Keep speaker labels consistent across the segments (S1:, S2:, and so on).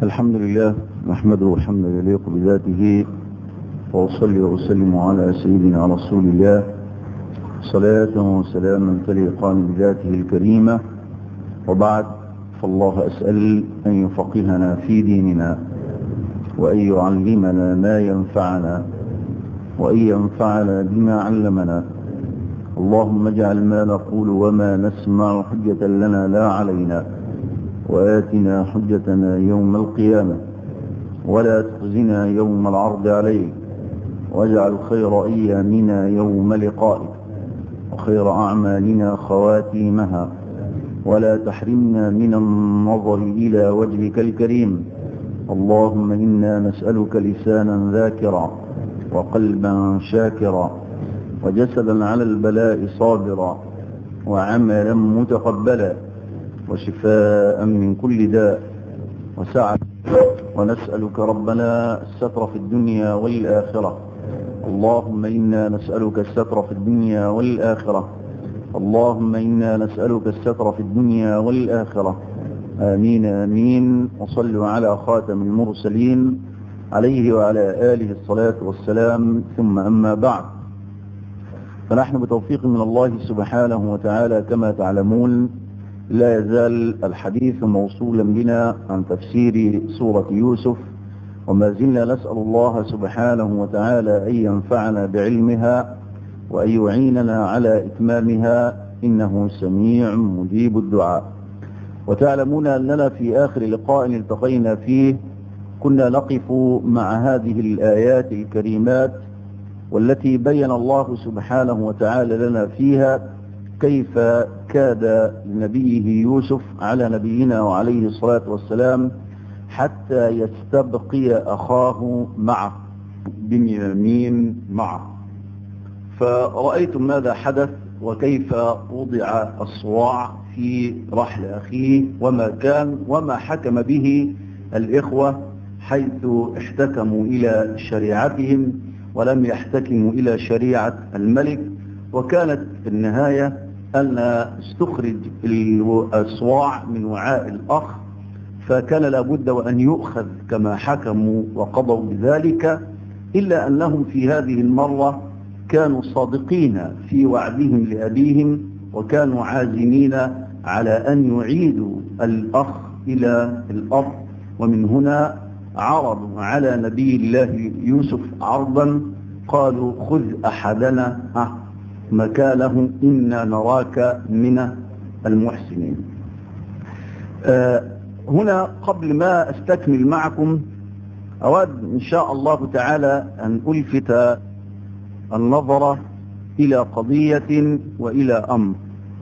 S1: الحمد لله نحمده حمدا يليق بذاته وأصلي وأسلم على سيدنا رسول الله صلاة وسلاما تليقان بذاته الكريمة وبعد فالله أسأل أن يفقهنا في ديننا وأن يعلمنا ما ينفعنا وأن ينفعنا بما علمنا اللهم اجعل ما نقول وما نسمع حجة لنا لا علينا وآتنا حجتنا يوم القيامة ولا تخزنا يوم العرض عليك واجعل خير أيامنا يوم لقائك وخير أعمالنا خواتيمها ولا تحرمنا من النظر إلى وجهك الكريم اللهم إنا نسألك لسانا ذاكرا وقلبا شاكرا وجسدا على البلاء صابرا وعملا متقبلا وشفاء من كل داء وسعة ونسألك ربنا الستر في الدنيا والآخرة اللهم إنا نسألك الستر في الدنيا والآخرة اللهم إنا نسألك الستر في الدنيا والآخرة آمين آمين وصلوا على خاتم المرسلين عليه وعلى آله الصلاة والسلام ثم أما بعد فنحن بتوفيق من الله سبحانه وتعالى كما تعلمون لا يزال الحديث موصولا بنا عن تفسير سورة يوسف وما زلنا نسأل الله سبحانه وتعالى أن ينفعنا بعلمها وأن يعيننا على إتمامها إنه سميع مجيب الدعاء وتعلمون أننا في آخر لقاء التقينا فيه كنا نقف مع هذه الآيات الكريمات والتي بين الله سبحانه وتعالى لنا فيها كيف كاد لنبيه يوسف على نبينا وعليه الصلاة والسلام حتى يستبقي أخاه معه بنيامين معه فرأيتم ماذا حدث وكيف وضع الصواع في رحل أخيه وما كان وما حكم به الإخوة حيث احتكموا إلى شريعتهم ولم يحتكموا إلى شريعة الملك وكانت في النهاية أن استخرج الصواع من وعاء الأخ فكان لابد وأن يؤخذ كما حكموا وقضوا بذلك إلا أنهم في هذه المرة كانوا صادقين في وعدهم لأبيهم وكانوا عازمين على أن يعيدوا الأخ إلى الأرض ومن هنا عرضوا على نبي الله يوسف عرضا قالوا خذ أحدنا مكانه إنا نراك من المحسنين أه هنا قبل ما استكمل معكم أود إن شاء الله تعالى أن ألفت النظر إلى قضية وإلى أمر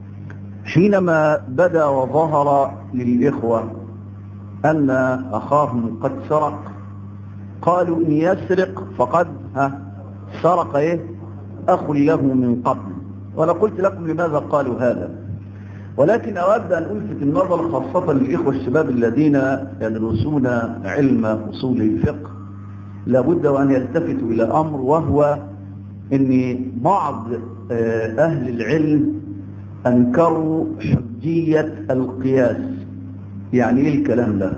S1: حينما بدأ وظهر للإخوة أن أخاهم قد سرق قالوا إن يسرق فقد ها سرق إيه أخ له من قبل وأنا قلت لكم لماذا قالوا هذا ولكن أود أن ألفت النظر خاصة للإخوة الشباب الذين يدرسون علم أصول الفقه لابد وأن يلتفتوا إلى أمر وهو أن بعض أهل العلم أنكروا حجية القياس يعني إيه الكلام ده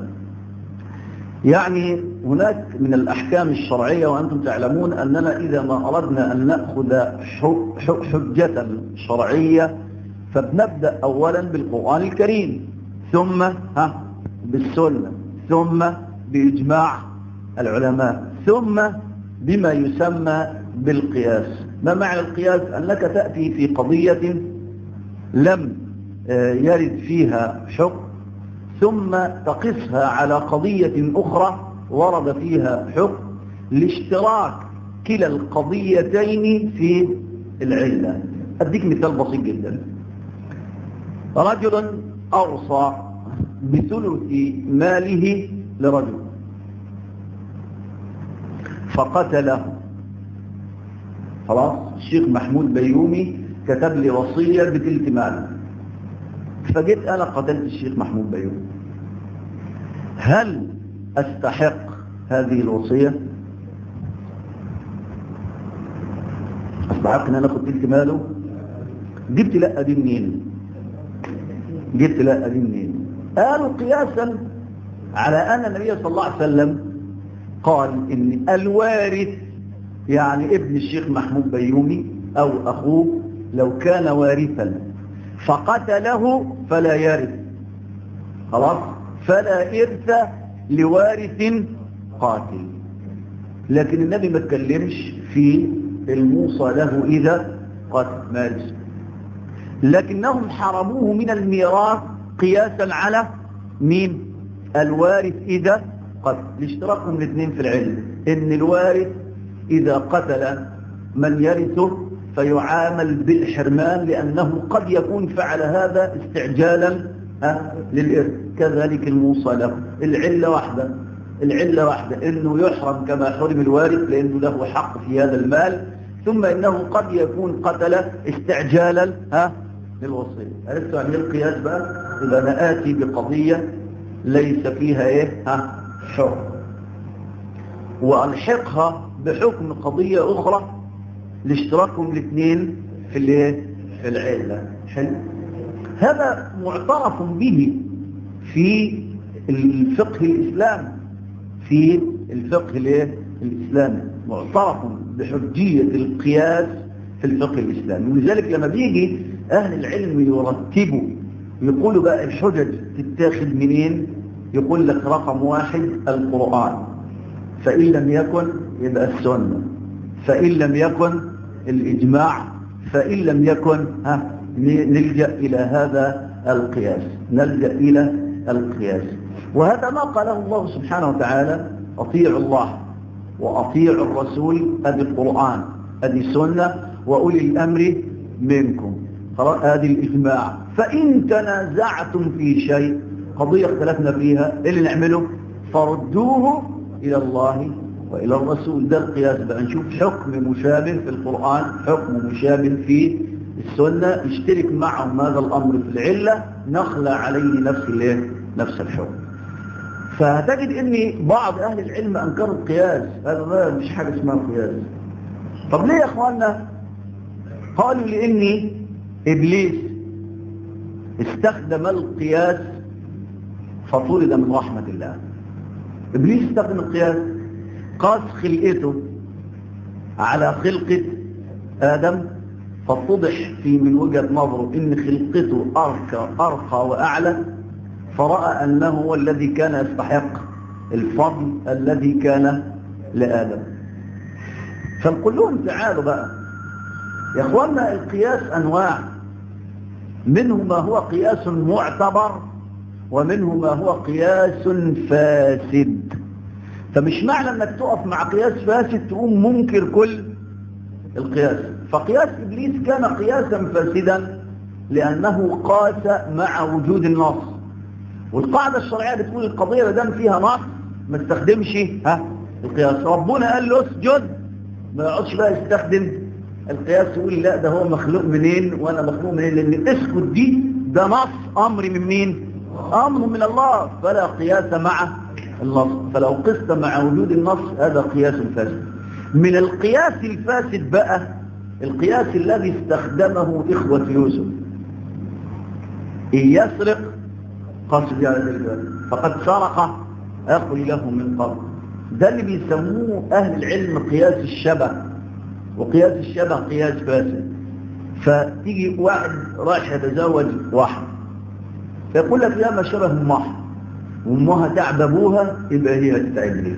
S1: يعني هناك من الأحكام الشرعية وأنتم تعلمون أننا إذا ما أردنا أن نأخذ حجة شرعية فبنبدأ أولا بالقرآن الكريم ثم ها بالسنة ثم بإجماع العلماء ثم بما يسمى بالقياس ما معنى القياس أنك تأتي في قضية لم يرد فيها حكم ثم تقصها على قضية أخرى ورد فيها حكم لاشتراك كلا القضيتين في العلة أديك مثال بسيط جدا رجل أوصى بثلث ماله لرجل فقتله خلاص الشيخ محمود بيومي كتب لي وصية بتلت ماله فجيت أنا قتلت الشيخ محمود بيومي هل أستحق هذه الوصية أستحق أن أنا أخذ تلت ماله جبت لا دي منين جبت لا دي منين قالوا قياسا على أن النبي صلى الله عليه وسلم قال إن الوارث يعني ابن الشيخ محمود بيومي أو أخوه لو كان وارثا فقتله فلا يرث خلاص فلا إرث لوارث قاتل لكن النبي ما اتكلمش في الموصى له إذا قتل مارس لكنهم حرموه من الميراث قياسا على مين الوارث إذا قتل لاشتراكهم الاثنين في العلم إن الوارث إذا قتل من يرثه فيعامل بالحرمان لأنه قد يكون فعل هذا استعجالا للإرث كذلك الموصى له العلة واحدة العلة واحدة إنه يحرم كما حرم الوارث لأنه له حق في هذا المال ثم إنه قد يكون قتل استعجالا ها للوصية عرفتوا عن القياس بقى إذا أنا آتي بقضية ليس فيها إيه ها حكم وألحقها بحكم قضية أخرى لاشتراكهم الاثنين في الايه في العلة حلو هذا معترف به في الفقه الإسلامي في الفقه الايه الإسلامي معترف بحجية القياس في الفقه الإسلامي ولذلك لما بيجي أهل العلم يرتبوا يقولوا بقى الحجج تتاخد منين يقول لك رقم واحد القرآن فإن لم يكن يبقى السنة فإن لم يكن الإجماع فإن لم يكن ها نلجأ إلى هذا القياس نلجأ إلى القياس وهذا ما قاله الله سبحانه وتعالى أطيعوا الله وأطيعوا الرسول أدي القرآن أدي سنة وأولي الأمر منكم هذه الإجماع فإن تنازعتم في شيء قضية اختلفنا فيها إيه اللي نعمله فردوه إلى الله وإلى الرسول ده القياس بقى نشوف حكم مشابه في القرآن حكم مشابه في السنة يشترك معهم هذا الأمر في العلة نخلى عليه نفس الايه نفس الحكم فهتجد ان بعض اهل العلم انكروا القياس هذا ما مش حاجه اسمها قياس طب ليه يا اخوانا قالوا لان ابليس استخدم القياس فطرد من رحمه الله ابليس استخدم القياس قاس خلقته على خلقه ادم فاتضح في من وجهه نظره ان خلقته ارقى ارقى واعلى فرأى أنه هو الذي كان يستحق الفضل الذي كان لآدم فنقول لهم تعالوا بقى يا اخوانا القياس أنواع منه ما هو قياس معتبر ومنه ما هو قياس فاسد فمش معنى انك تقف مع قياس فاسد تقوم منكر كل القياس فقياس إبليس كان قياسا فاسدا لأنه قاس مع وجود النص والقاعدة الشرعية بتقول القضية دام فيها نص ما تستخدمش ها القياس ربنا قال له اسجد ما يقعدش بقى يستخدم القياس يقول لا ده هو مخلوق منين وانا مخلوق منين لان اسكت دي ده نص امر من مين امر من الله فلا قياس مع النص فلو قست مع وجود النص هذا قياس فاسد من القياس الفاسد بقى القياس الذي استخدمه إخوة يوسف إن يسرق قصد على ذلك فقد سرق أخي له من قبل ده اللي بيسموه أهل العلم قياس الشبه وقياس الشبه قياس فاسد فتيجي واحد رايح يتزوج واحد فيقول لك يا ما شبه امها وامها تعب ابوها يبقى هي تتعب ليه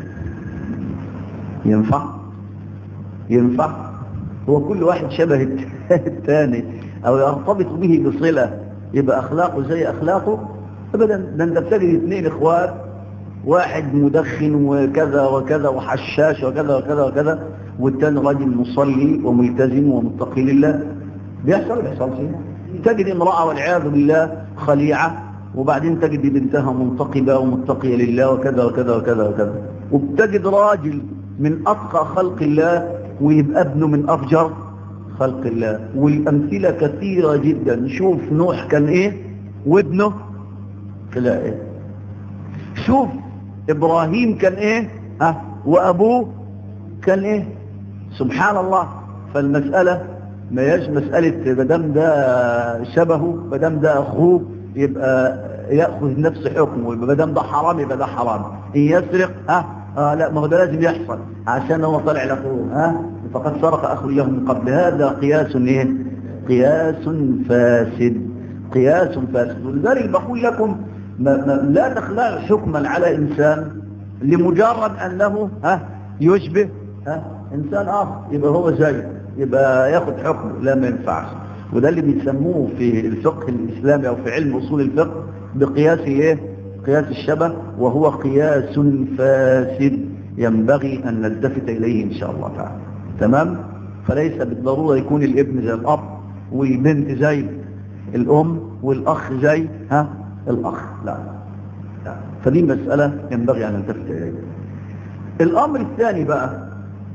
S1: ينفع ينفع هو كل واحد شبه الثاني او يرتبط به بصلة يبقى اخلاقه زي اخلاقه ابدا ده انت بتجد اثنين اخوات واحد مدخن وكذا وكذا وحشاش وكذا وكذا وكذا والثاني راجل مصلي وملتزم ومتقي لله بيحصل بيحصل تجد امرأة والعياذ بالله خليعة وبعدين تجد بنتها منتقبة ومتقية لله وكذا وكذا وكذا وكذا وبتجد راجل من أتقى خلق الله ويبقى ابنه من أفجر خلق الله والأمثلة كثيرة جدا شوف نوح كان إيه وابنه طلع إيه شوف إبراهيم كان إيه ها وأبوه كان إيه سبحان الله فالمسألة ما يجب مسألة مدام ده شبهه مدام ده أخوه يبقى ياخذ نفس حكمه يبقى ما دام ده حرام يبقى ده حرام ان يسرق ها آه لا ما هو ده لازم يحصل عشان هو طلع لاخوه ها فقد سرق اخو له من قبل هذا قياس ايه قياس فاسد قياس فاسد ولذلك بقول لكم ما ما لا تخلع حكما على انسان لمجرد انه ها يشبه ها انسان اخر يبقى هو زي يبقى ياخد حكم لا ما ينفعش وده اللي بيسموه في الفقه الاسلامي او في علم اصول الفقه بقياس ايه قياس الشبه وهو قياس فاسد ينبغي ان نلتفت اليه ان شاء الله تعالى تمام فليس بالضروره يكون الابن زي الاب والبنت زي الام والاخ زي ها الاخ لا لا فدي مساله ينبغي ان نلتفت اليها الامر الثاني بقى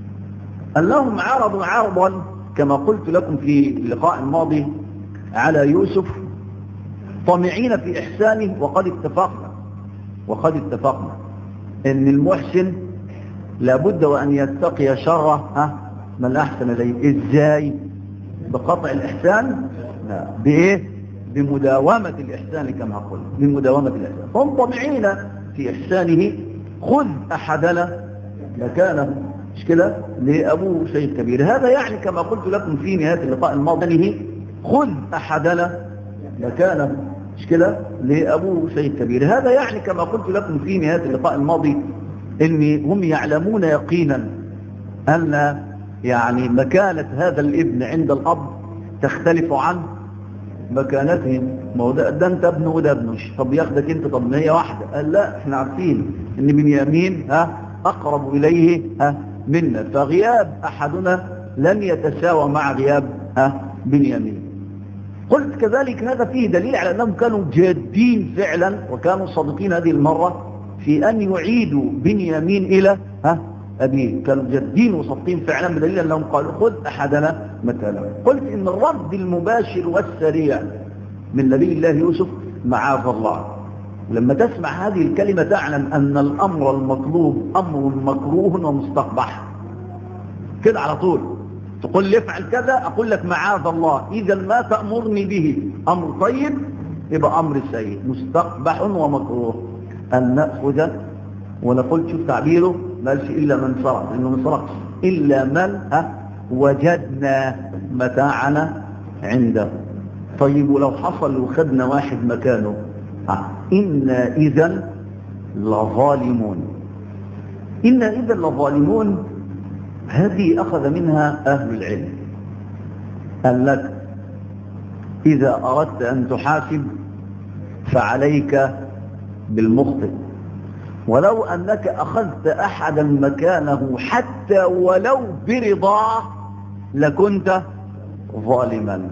S1: أنهم عرضوا عرضا كما قلت لكم في اللقاء الماضي على يوسف طمعين في إحسانه وقد اتفقنا وقد اتفقنا أن المحسن لابد وأن يتقي شره ها من أحسن إليه إزاي بقطع الإحسان لا بإيه بمداومة الإحسان كما قلت بمداومة الإحسان هم طمعين في إحسانه خذ أحدنا مكانه مش كده لأبوه شيء كبير هذا يعني كما قلت لكم في نهاية اللقاء الماضي خذ أحدنا مكانه مش كده لأبوه شيء كبير هذا يعني كما قلت لكم في نهاية اللقاء الماضي إن هم يعلمون يقينا أن يعني مكانة هذا الابن عند الأب تختلف عن مكانتهم ما هو ده, ده انت ابنه وده ابنه طب ياخدك انت طب ما هي واحده قال لا احنا عارفين ان بنيامين ها اقرب اليه ها منا فغياب احدنا لن يتساوى مع غياب ها بنيامين قلت كذلك هذا فيه دليل على انهم كانوا جادين فعلا وكانوا صادقين هذه المره في ان يعيدوا بنيامين الى ها أبيه كانوا جادين وصادقين فعلا بدليل أنهم قالوا خذ أحدنا مكانه قلت إن الرد المباشر والسريع من نبي الله يوسف معاذ الله ولما تسمع هذه الكلمة تعلم أن الأمر المطلوب أمر مكروه ومستقبح كده على طول تقول لي افعل كذا أقول لك معاذ الله إذا ما تأمرني به أمر طيب يبقى أمر سيء مستقبح ومكروه أن نأخذ وانا قلت شوف تعبيره ما قالش الا من سرق لانه ما سرقش الا من ها وجدنا متاعنا عنده طيب ولو حصل وخدنا واحد مكانه ها انا اذا لظالمون انا اذا لظالمون هذه اخذ منها اهل العلم قال لك اذا اردت ان تحاسب فعليك بالمخطئ ولو أنك أخذت أحدا مكانه حتى ولو برضاه لكنت ظالما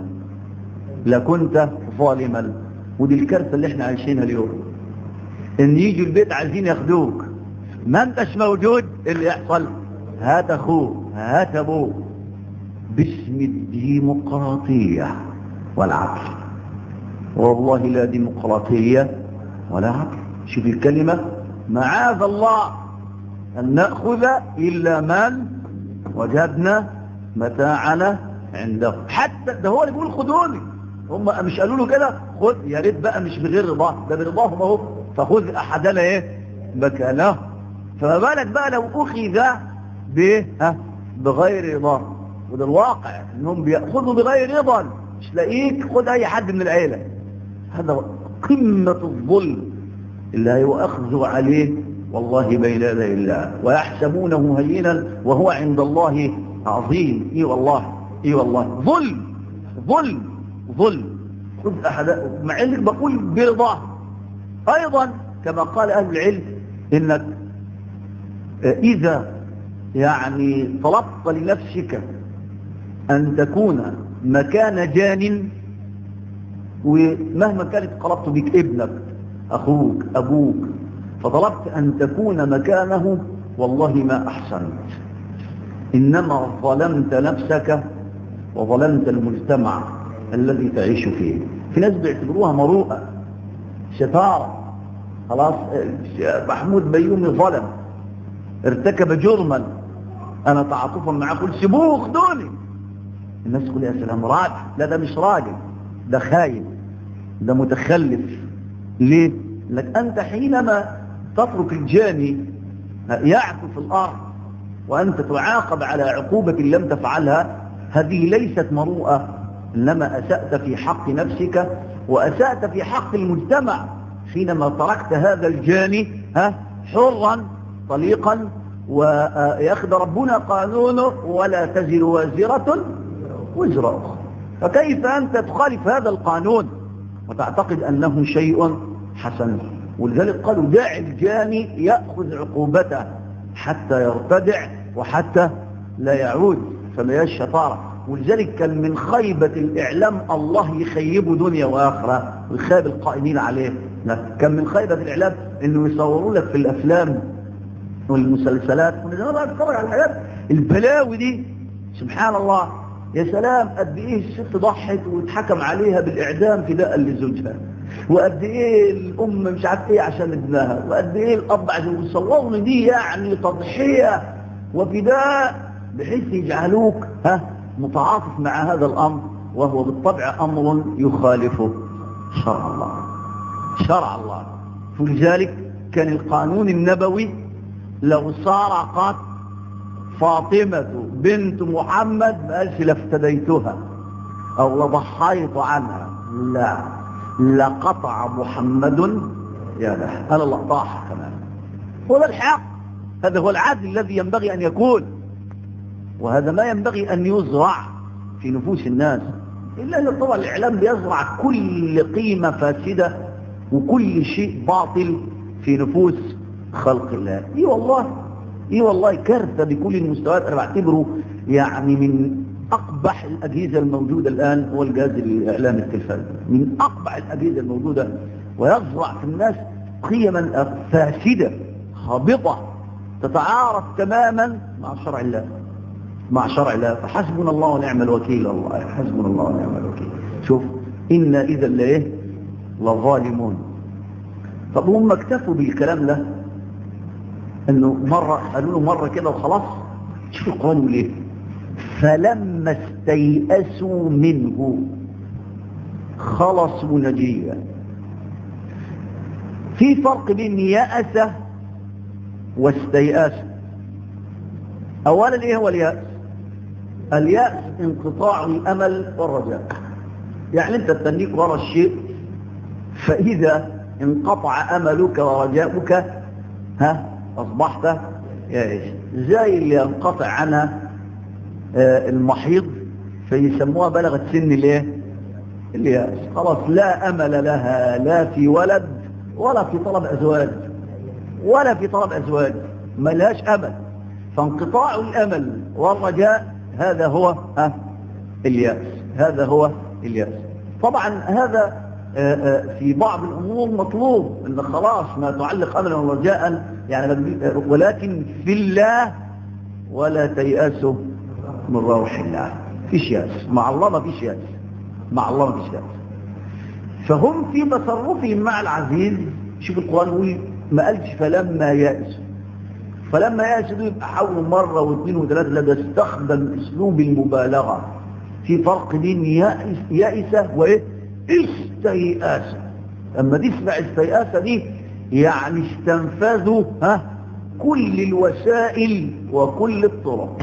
S1: لكنت ظالما ودي الكارثة اللي احنا عايشينها اليوم ان يجوا البيت عايزين ياخدوك ما انتش موجود اللي يحصل هات اخوه هات ابوه باسم الديمقراطية والعقل والله لا ديمقراطية ولا عقل شوف الكلمة معاذ الله أن نأخذ إلا من وجدنا متاعنا عنده حتى ده هو اللي بيقول خذوني هم مش قالوا له كده خذ يا ريت بقى مش بغير رضاه ده برضاهم اهو فخذ احدنا ايه مكانه فما بالك بقى لو اخذ بايه ها بغير رضاه وده الواقع انهم بياخذوا بغير رضا مش لاقيك خد اي حد من العيله هذا قمه الظلم اللي هيؤخذ عليه والله بين يدي الله ويحسبونه هينا وهو عند الله عظيم اي والله اي والله ظلم ظلم ظلم خذ احد مع انك بقول برضاه ايضا كما قال اهل العلم انك اذا يعني طلبت لنفسك ان تكون مكان جان ومهما كانت قربت بك ابنك أخوك أبوك فطلبت أن تكون مكانه والله ما أحسنت إنما ظلمت نفسك وظلمت المجتمع الذي تعيش فيه في ناس بيعتبروها مروءة شطارة خلاص محمود بيومي ظلم ارتكب جرما أنا تعاطفا معه قل سيبوه خدوني الناس تقول يا سلام راجل لا ده مش راجل ده خاين ده متخلف ليه لك أنت حينما تترك الجاني يعكف في الأرض وأنت تعاقب على عقوبة لم تفعلها هذه ليست مروءة إنما أسأت في حق نفسك وأسأت في حق المجتمع حينما تركت هذا الجاني ها حرا طليقا ويأخذ ربنا قانونه ولا تزر وازرة وزر أخرى فكيف أنت تخالف هذا القانون وتعتقد أنه شيء حسن ولذلك قالوا دع الجاني يأخذ عقوبته حتى يرتدع وحتى لا يعود فما هي الشطارة ولذلك كان من خيبة الإعلام الله يخيبه دنيا وآخرة ويخيب القائمين عليه كان من خيبة الإعلام إنه يصوروا لك في الأفلام والمسلسلات ونجمع تتفرج على الحاجات البلاوي دي سبحان الله يا سلام قد ايه الست ضحت واتحكم عليها بالاعدام فداء لزوجها وقد ايه الام مش عارف ايه عشان ابنها وقد ايه الاب عشان يصوروا دي يعني تضحيه وفداء بحيث يجعلوك ها متعاطف مع هذا الامر وهو بالطبع امر يخالفه شرع الله شرع الله فلذلك كان القانون النبوي لو سرقت فاطمة بنت محمد ما قالش لافتديتها او لضحيت عنها لا لقطع محمد يا له انا لقطعها كمان هو ده الحق هذا هو العدل الذي ينبغي ان يكون وهذا ما ينبغي ان يزرع في نفوس الناس الا ان طبعا الاعلام بيزرع كل قيمة فاسدة وكل شيء باطل في نفوس خلق الله اي والله اي والله كارثه بكل المستويات انا بعتبره يعني من اقبح الاجهزه الموجوده الان هو الجهاز الاعلامي التلفزيوني من اقبح الاجهزه الموجوده ويزرع في الناس قيما فاسده هابطه تتعارض تماما مع شرع الله مع شرع الله فحسبنا الله ونعم الوكيل والله حسبنا الله ونعم الوكيل شوف إنا إذا لإيه لظالمون طب هم اكتفوا بالكلام ده انه مرة قالوا له مرة كده وخلاص شوف القرآن يقول ايه فلما استيأسوا منه خلصوا نجيا في فرق بين يأس واستيأس اولا ايه هو اليأس اليأس انقطاع الامل والرجاء يعني انت تتنيك ورا الشيء فاذا انقطع املك ورجاؤك ها أصبحت يائس زي اللي ينقطع عنها آه المحيض فيسموها بلغت سن الايه الياس خلاص لا أمل لها لا في ولد ولا في طلب أزواج ولا في طلب أزواج ما لهاش أمل فانقطاع الأمل والرجاء هذا هو ها الياس هذا هو الياس طبعا هذا في بعض الأمور مطلوب ان خلاص ما تعلق أملا ورجاء يعني ولكن في الله ولا تيأسوا من روح الله فيش يأس مع الله ما فيش يأس مع الله ما فيش يأس فهم في تصرفهم مع العزيز شوف القرآن يقول ما قالش فلما يأسوا فلما يأسوا يبقى حاولوا مرة واثنين وثلاثة لا ده استخدم اسلوب المبالغة في فرق بين يأس يأسة وايه استيئاسة اما تسمع استيئاسة دي يعني استنفذوا ها كل الوسائل وكل الطرق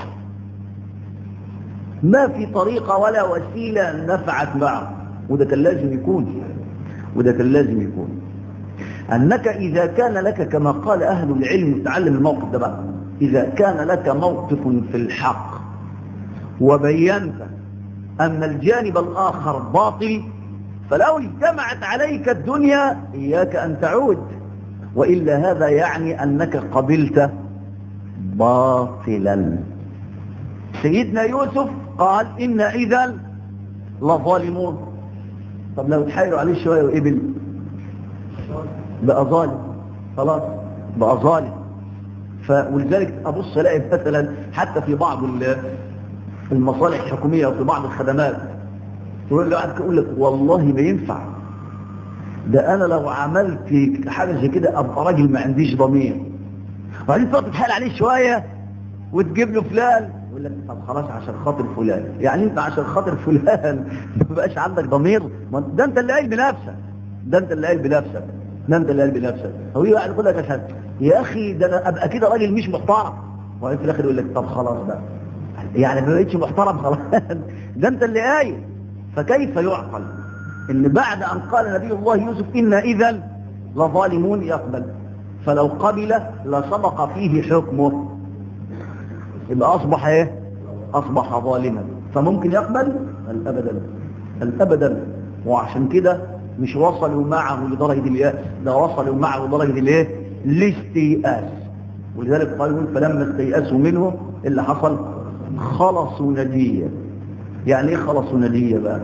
S1: ما في طريقة ولا وسيلة نفعت معه وده كان لازم يكون وده كان لازم يكون أنك إذا كان لك كما قال أهل العلم تعلم الموقف ده بقى إذا كان لك موقف في الحق وبينت أن الجانب الآخر باطل فلو اجتمعت عليك الدنيا إياك أن تعود وإلا هذا يعني أنك قبلت باطلا سيدنا يوسف قال إن إذا لظالمون طب لو تحايلوا عليه شوية وإبل بقى ظالم خلاص بقى ظالم ولذلك أبص ألاقي مثلا حتى في بعض المصالح الحكومية وفي بعض الخدمات يقول له قاعد يقول لك والله ما ينفع ده انا لو عملت حاجه زي كده ابقى راجل ما عنديش ضمير وبعدين تقعد تتحايل عليه شويه وتجيب له فلان يقول لك طب خلاص عشان خاطر فلان يعني انت عشان خاطر فلان ما بقاش عندك ضمير ده انت اللي قايل بنفسك ده انت اللي قايل بنفسك ده انت اللي قايل بنفسك هو يعني يقول لك اشهد يا اخي ده انا ابقى كده راجل مش محترم وبعدين في الاخر يقول لك طب خلاص بقى يعني ما بقتش محترم خلاص ده انت اللي قايل فكيف يعقل ان بعد ان قال نبي الله يوسف انا اذا لظالمون يقبل فلو قبل لسبق فيه حكمه يبقى اصبح ايه اصبح ظالما فممكن يقبل الابدا الابدا وعشان كده مش وصلوا معه لدرجه الياس ده وصلوا معه لدرجه الايه الاستيئاس ولذلك قالوا فلما استيأسوا منه اللي حصل خلصوا نجيا يعني ايه خلصوا نجيا بقى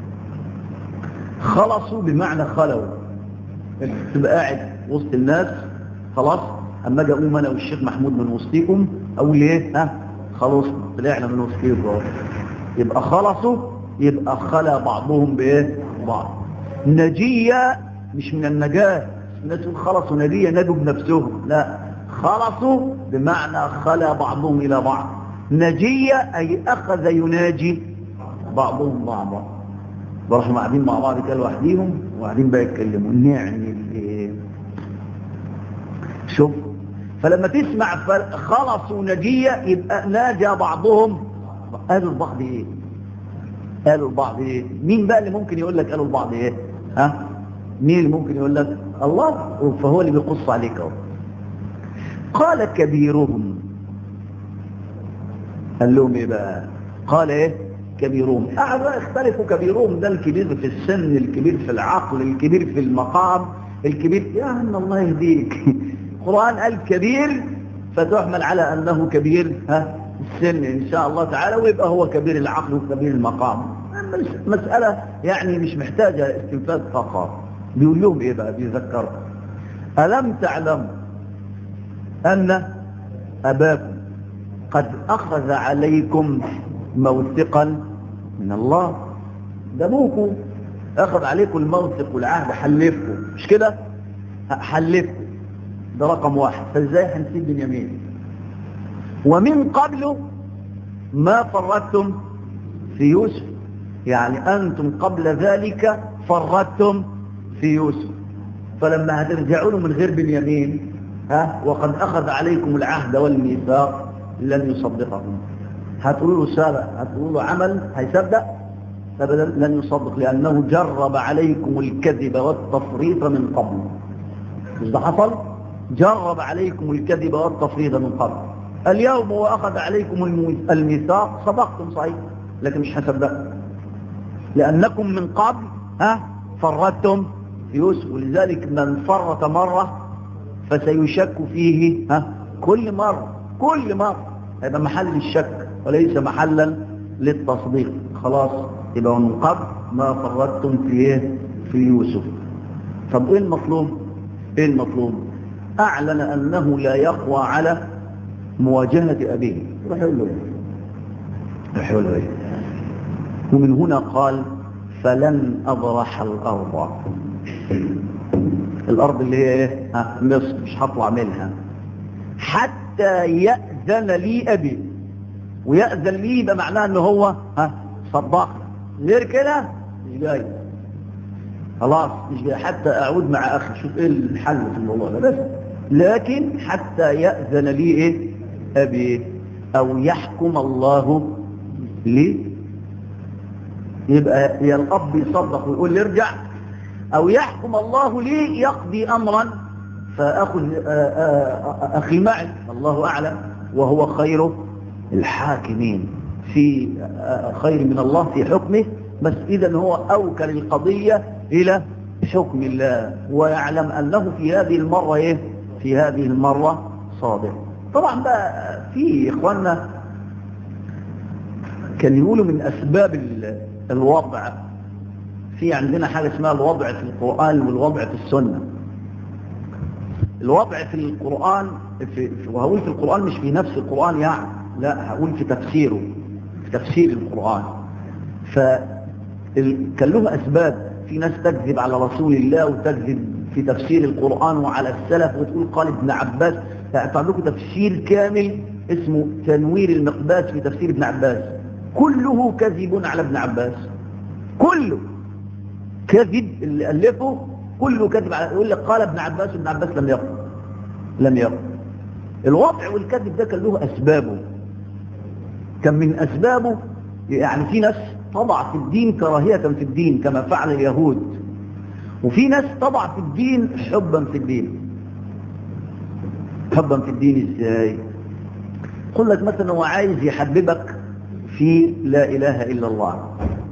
S1: خلصوا بمعنى خلوا تبقى قاعد وسط الناس خلاص اما اجي اقوم انا والشيخ محمود من وسطيكم اقول ايه ها خلاص طلعنا من وسطيكم يبقى خلصوا يبقى خلا بعضهم بايه بعض نجية مش من النجاة الناس يقول خلصوا نجية نجوا بنفسهم لا خلصوا بمعنى خلا بعضهم الى بعض نجية اي اخذ يناجي بعضهم بعضا راحوا قاعدين مع بعض كده لوحديهم وقاعدين بقى يتكلموا نعمل ايه شوف فلما تسمع خلصوا نجية يبقى ناجى بعضهم قالوا لبعض ايه قالوا لبعض ايه مين بقى اللي ممكن يقول لك قالوا لبعض ايه ها مين اللي ممكن يقول لك الله فهو اللي بيقص عليك اهو قال كبيرهم قال لهم ايه بقى قال ايه كبيرهم قعدوا يختلفوا كبيرهم ده الكبير في السن الكبير في العقل الكبير في المقام الكبير يا عم الله يهديك القرآن قال كبير فتحمل على أنه كبير ها السن إن شاء الله تعالى ويبقى هو كبير العقل وكبير المقام مسألة يعني مش محتاجة استنفاذ فقط بيقول لهم إيه بقى بيذكر ألم تعلم أن أباكم قد أخذ عليكم موثقا من الله ده ابوكم اخذ عليكم الموثق والعهد حلفكم مش كده حلفكم ده رقم واحد فازاي هنسيب بنيامين ومن قبله ما فرطتم في يوسف يعني انتم قبل ذلك فرطتم في يوسف فلما هترجعوا له من غير بنيامين ها وقد اخذ عليكم العهد والميثاق لن يصدقكم هتقولوا له سابع هتقولوا له عمل هيصدق ابدا لن يصدق لانه جرب عليكم الكذب والتفريط من قبل مش ده حصل جرب عليكم الكذب والتفريط من قبل اليوم واخذ عليكم الميثاق صدقتم صحيح لكن مش هصدق لانكم من قبل ها فرطتم في يوسف ولذلك من فرط مره فسيشك فيه ها كل مره كل مره هذا محل الشك وليس محلا للتصديق خلاص يبقى من قبل ما فرطتم في ايه في يوسف طب ايه المطلوب ايه المطلوب اعلن انه لا يقوى على مواجهة ابيه راح يقول له ايه راح يقول له ايه ومن هنا قال فلن اضرح الارض الارض اللي هي ايه ها مصر مش هطلع منها حتى يأذن لي ابي ويأذن لي يبقى معناه ان هو ها صدق غير كده مش جاي خلاص مش جاي حتى اعود مع اخي شوف ايه الحل في الموضوع ده بس لكن حتى يأذن لي ايه ابي او يحكم الله لي يبقى يا الاب يصدق ويقول لي ارجع او يحكم الله لي يقضي امرا فاخذ اخي معي الله اعلم وهو خير الحاكمين في خير من الله في حكمه بس إذا هو أوكل القضية إلى حكم الله ويعلم أنه في هذه المرة إيه؟ في هذه المرة صادق طبعا بقى في إخواننا كان يقولوا من أسباب الوضع في عندنا حاجة اسمها الوضع في القرآن والوضع في السنة الوضع في القرآن في وهقول في القرآن مش في نفس القرآن يعني لا هقول في تفسيره في تفسير القرآن فكان له أسباب في ناس تكذب على رسول الله وتكذب في تفسير القرآن وعلى السلف وتقول قال ابن عباس فعندكم تفسير كامل اسمه تنوير المقباس في تفسير ابن عباس كله كذب على ابن عباس كله كذب اللي ألفه كله كذب على يقول لك قال ابن عباس ابن عباس لم يقل لم يقل الوضع والكذب ده كان له أسبابه كان من أسبابه يعني في ناس طبع في الدين كراهية في الدين كما فعل اليهود وفي ناس طبع في الدين حبا في الدين حبا في الدين ازاي قل لك مثلا هو عايز يحببك في لا إله إلا الله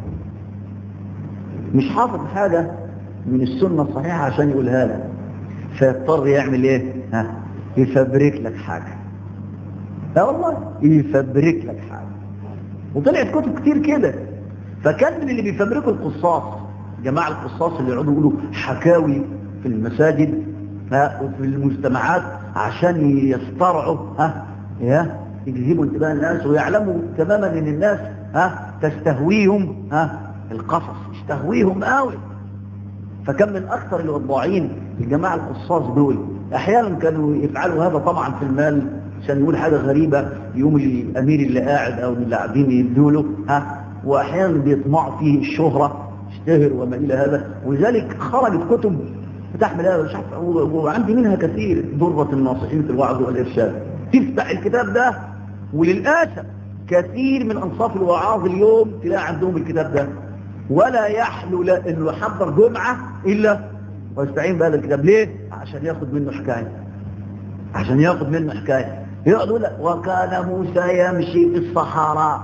S1: مش حافظ حاجة من السنة الصحيحة عشان يقولها لك فيضطر يعمل ايه ها يفبرك لك حاجة لا والله يفبرك لك حاجة وطلعت كتب كتير كده فكان من اللي بيفبركوا القصاص جماعة القصاص اللي يقعدوا يقولوا حكاوي في المساجد ها وفي المجتمعات عشان يسترعوا ها يا يجذبوا انتباه الناس ويعلموا تماما ان الناس ها تستهويهم ها القصص يستهويهم قوي فكان من اكثر الوضاعين الجماعه القصاص دول احيانا كانوا يفعلوا هذا طبعا في المال عشان يقول حاجه غريبه يوم الامير اللي قاعد او اللي قاعدين يدوا له ها واحيانا بيطمعوا فيه الشهره اشتهر وما الى هذا ولذلك خرجت كتب بتحمل هذا مش عارف وعندي منها كثير ضرة الناصحين في الوعظ والإرشاد تفتح الكتاب ده وللأسف كثير من أنصاف الوعاظ اليوم تلاقي عندهم الكتاب ده ولا يحلو لا انه يحضر جمعة إلا ويستعين بهذا الكتاب ليه؟ عشان ياخد منه حكاية عشان ياخد منه حكاية يقعد يقول وكان موسى يمشي في الصحراء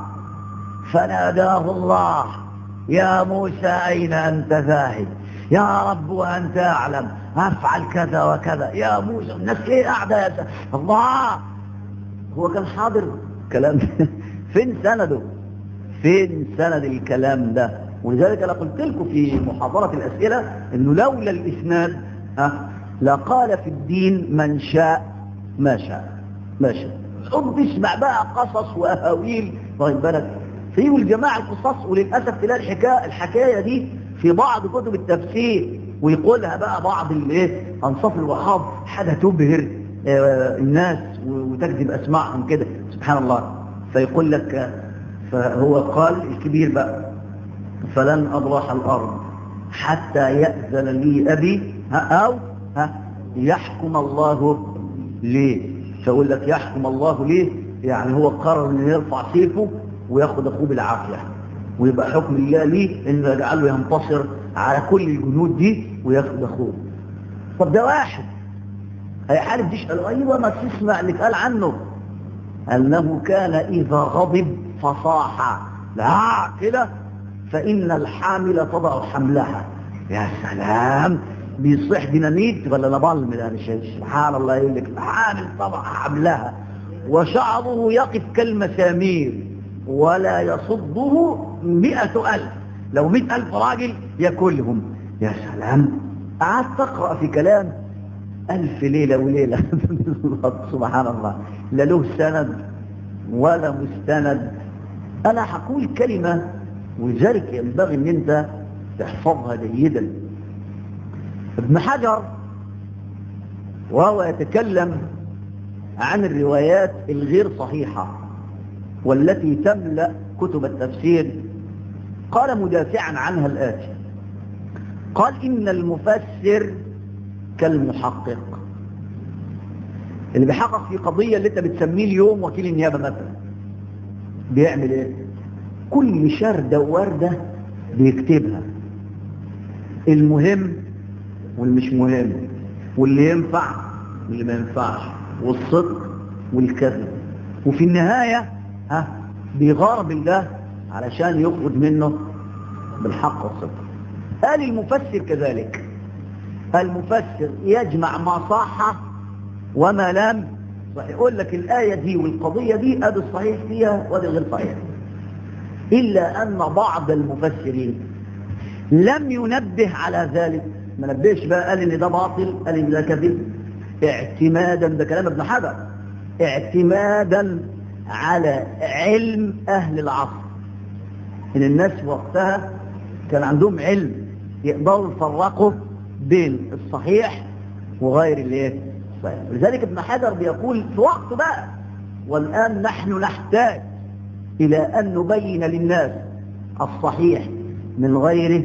S1: فناداه الله يا موسى أين أنت ذاهب يا رب وأنت أعلم أفعل كذا وكذا يا موسى الناس ليه قاعدة يا الله هو كان حاضر كلام فين سنده فين سند الكلام ده ولذلك أنا قلت لكم في محاضرة الأسئلة أنه لولا الإسناد ها لقال في الدين من شاء ما شاء ما شاء قم تسمع بقى قصص وأهاويل واخد بالك في الجماعة القصص وللأسف تلاقي الحكاية, الحكاية دي في بعض كتب التفسير ويقولها بقى بعض الايه انصاف الوهاب حاجه تبهر آه الناس وتكذب اسماعهم كده سبحان الله فيقول لك فهو قال الكبير بقى فلن اضرح الارض حتى ياذن لي ابي او ها يحكم الله ليه فيقول لك يحكم الله ليه يعني هو قرر انه يرفع سيفه وياخد اخوه بالعافيه ويبقى حكم الله ليه انه يجعله ينتصر على كل الجنود دي وياخد اخوه طب ده واحد هيحارب جيش قال ايوه ما تسمع اللي قال عنه انه كان اذا غضب فصاح لا كده فان الحامل تضع حملها يا سلام بيصيح ديناميت ولا نبال من سبحان الله يقول لك الحامل تضع حملها وشعره يقف كالمسامير ولا يصده مئة ألف لو مئة ألف راجل ياكلهم يا سلام قعدت تقرأ في كلام ألف ليلة وليلة سبحان الله لا له سند ولا مستند أنا هقول كلمة ولذلك ينبغي أن أنت تحفظها جيدا ابن حجر وهو يتكلم عن الروايات الغير صحيحة والتي تملأ كتب التفسير قال مدافعا عنها الآتي قال إن المفسر كالمحقق اللي بيحقق في قضية اللي انت بتسميه اليوم وكيل النيابة مثلا بيعمل ايه كل شردة ووردة بيكتبها المهم والمش مهم واللي ينفع واللي ما ينفعش والصدق والكذب وفي النهاية ها بيغار بالله علشان يخرج منه بالحق والصدق قال المفسر كذلك المفسر يجمع ما صح وما لم صحيح يقول لك الآية دي والقضية دي أدي الصحيح فيها وأدي غير صحيح إلا أن بعض المفسرين لم ينبه على ذلك ما نبهش بقى قال إن ده باطل قال إن ده كذب اعتمادا ده كلام ابن حجر اعتمادا على علم أهل العصر إن الناس وقتها كان عندهم علم يقدروا يفرقوا بين الصحيح وغير الايه الصحيح لذلك ابن حجر بيقول في وقته بقى والآن نحن نحتاج إلى أن نبين للناس الصحيح من غيره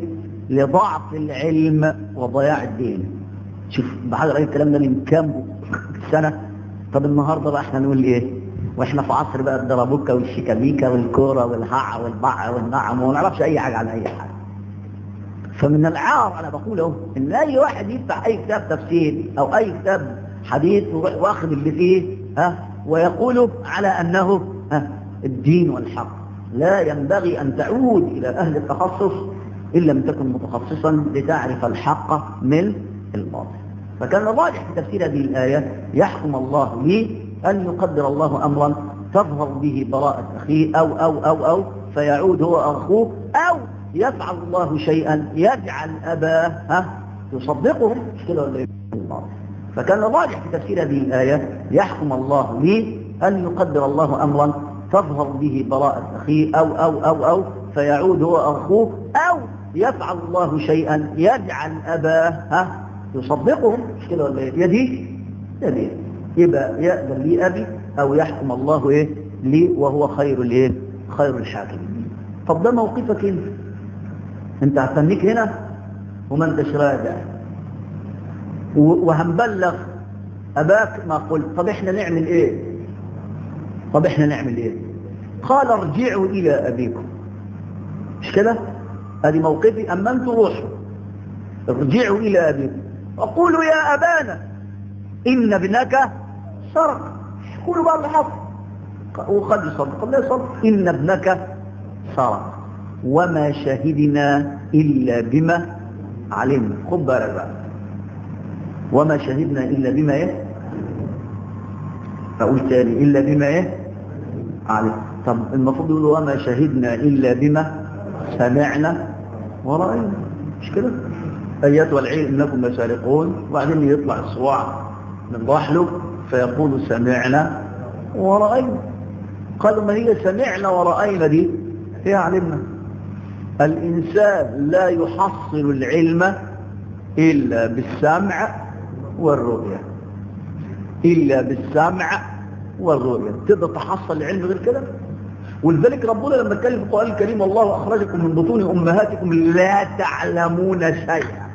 S1: لضعف العلم وضياع الدين شوف بعد رأي الكلام ده من كام سنة طب النهاردة بقى احنا نقول ايه واحنا في عصر بقى الدرابوكا والشيكابيكا والكورة والهع والبع والنعم وما نعرفش اي حاجة عن اي حاجة فمن العار انا بقول اهو ان اي واحد يفتح اي كتاب تفسير او اي كتاب حديث ويروح واخد اللي فيه ها ويقول على انه ها الدين والحق لا ينبغي ان تعود الى اهل التخصص ان لم تكن متخصصا لتعرف الحق من الباطل فكان الراجح في تفسير هذه الايه يحكم الله لي ان يقدر الله امرا تظهر به براءه اخيه او او او او فيعود هو اخوه او يفعل الله شيئا يجعل أباه ها يصدقه مش كده ولا الله فكان الراجح في تفسير هذه الآية يحكم الله لي أن يقدر الله أمرا تظهر به براءة أخيه أو أو أو أو فيعود هو أخوه أو يفعل الله شيئا يجعل أباه ها يصدقه مش كده ولا يدي يدي يبقى يأذن لي أبي أو يحكم الله إيه لي وهو خير الإيه خير الحاكمين طب ده موقفك انت انت هتنيك هنا وما انتش راجع وهنبلغ اباك ما قلت طب احنا نعمل ايه طب احنا نعمل ايه قال ارجعوا الى ابيكم مش كده ادي موقفي اما انتوا روحوا ارجعوا الى ابيكم وقولوا يا ابانا ان ابنك سرق قولوا بقى اللي حصل وقد يصدق قد لا يصدق ان ابنك سرق وما شهدنا إلا بما علمنا خد بالك بقى وما شهدنا إلا بما إيه أقول تاني إلا بما إيه علم طب المفروض يقول وما شهدنا إلا بما سمعنا ورأينا مش كده أياتها العلم إنكم لسارقون وبعدين يطلع الصواع من ضحله فيقول سمعنا ورأينا قالوا ما هي سمعنا ورأينا دي هي علمنا الإنسان لا يحصل العلم إلا بالسمع والرؤية إلا بالسمع والرؤية تقدر تحصل العلم غير كده ولذلك ربنا لما اتكلم في القرآن الكريم والله أخرجكم من بطون أمهاتكم لا تعلمون شيئا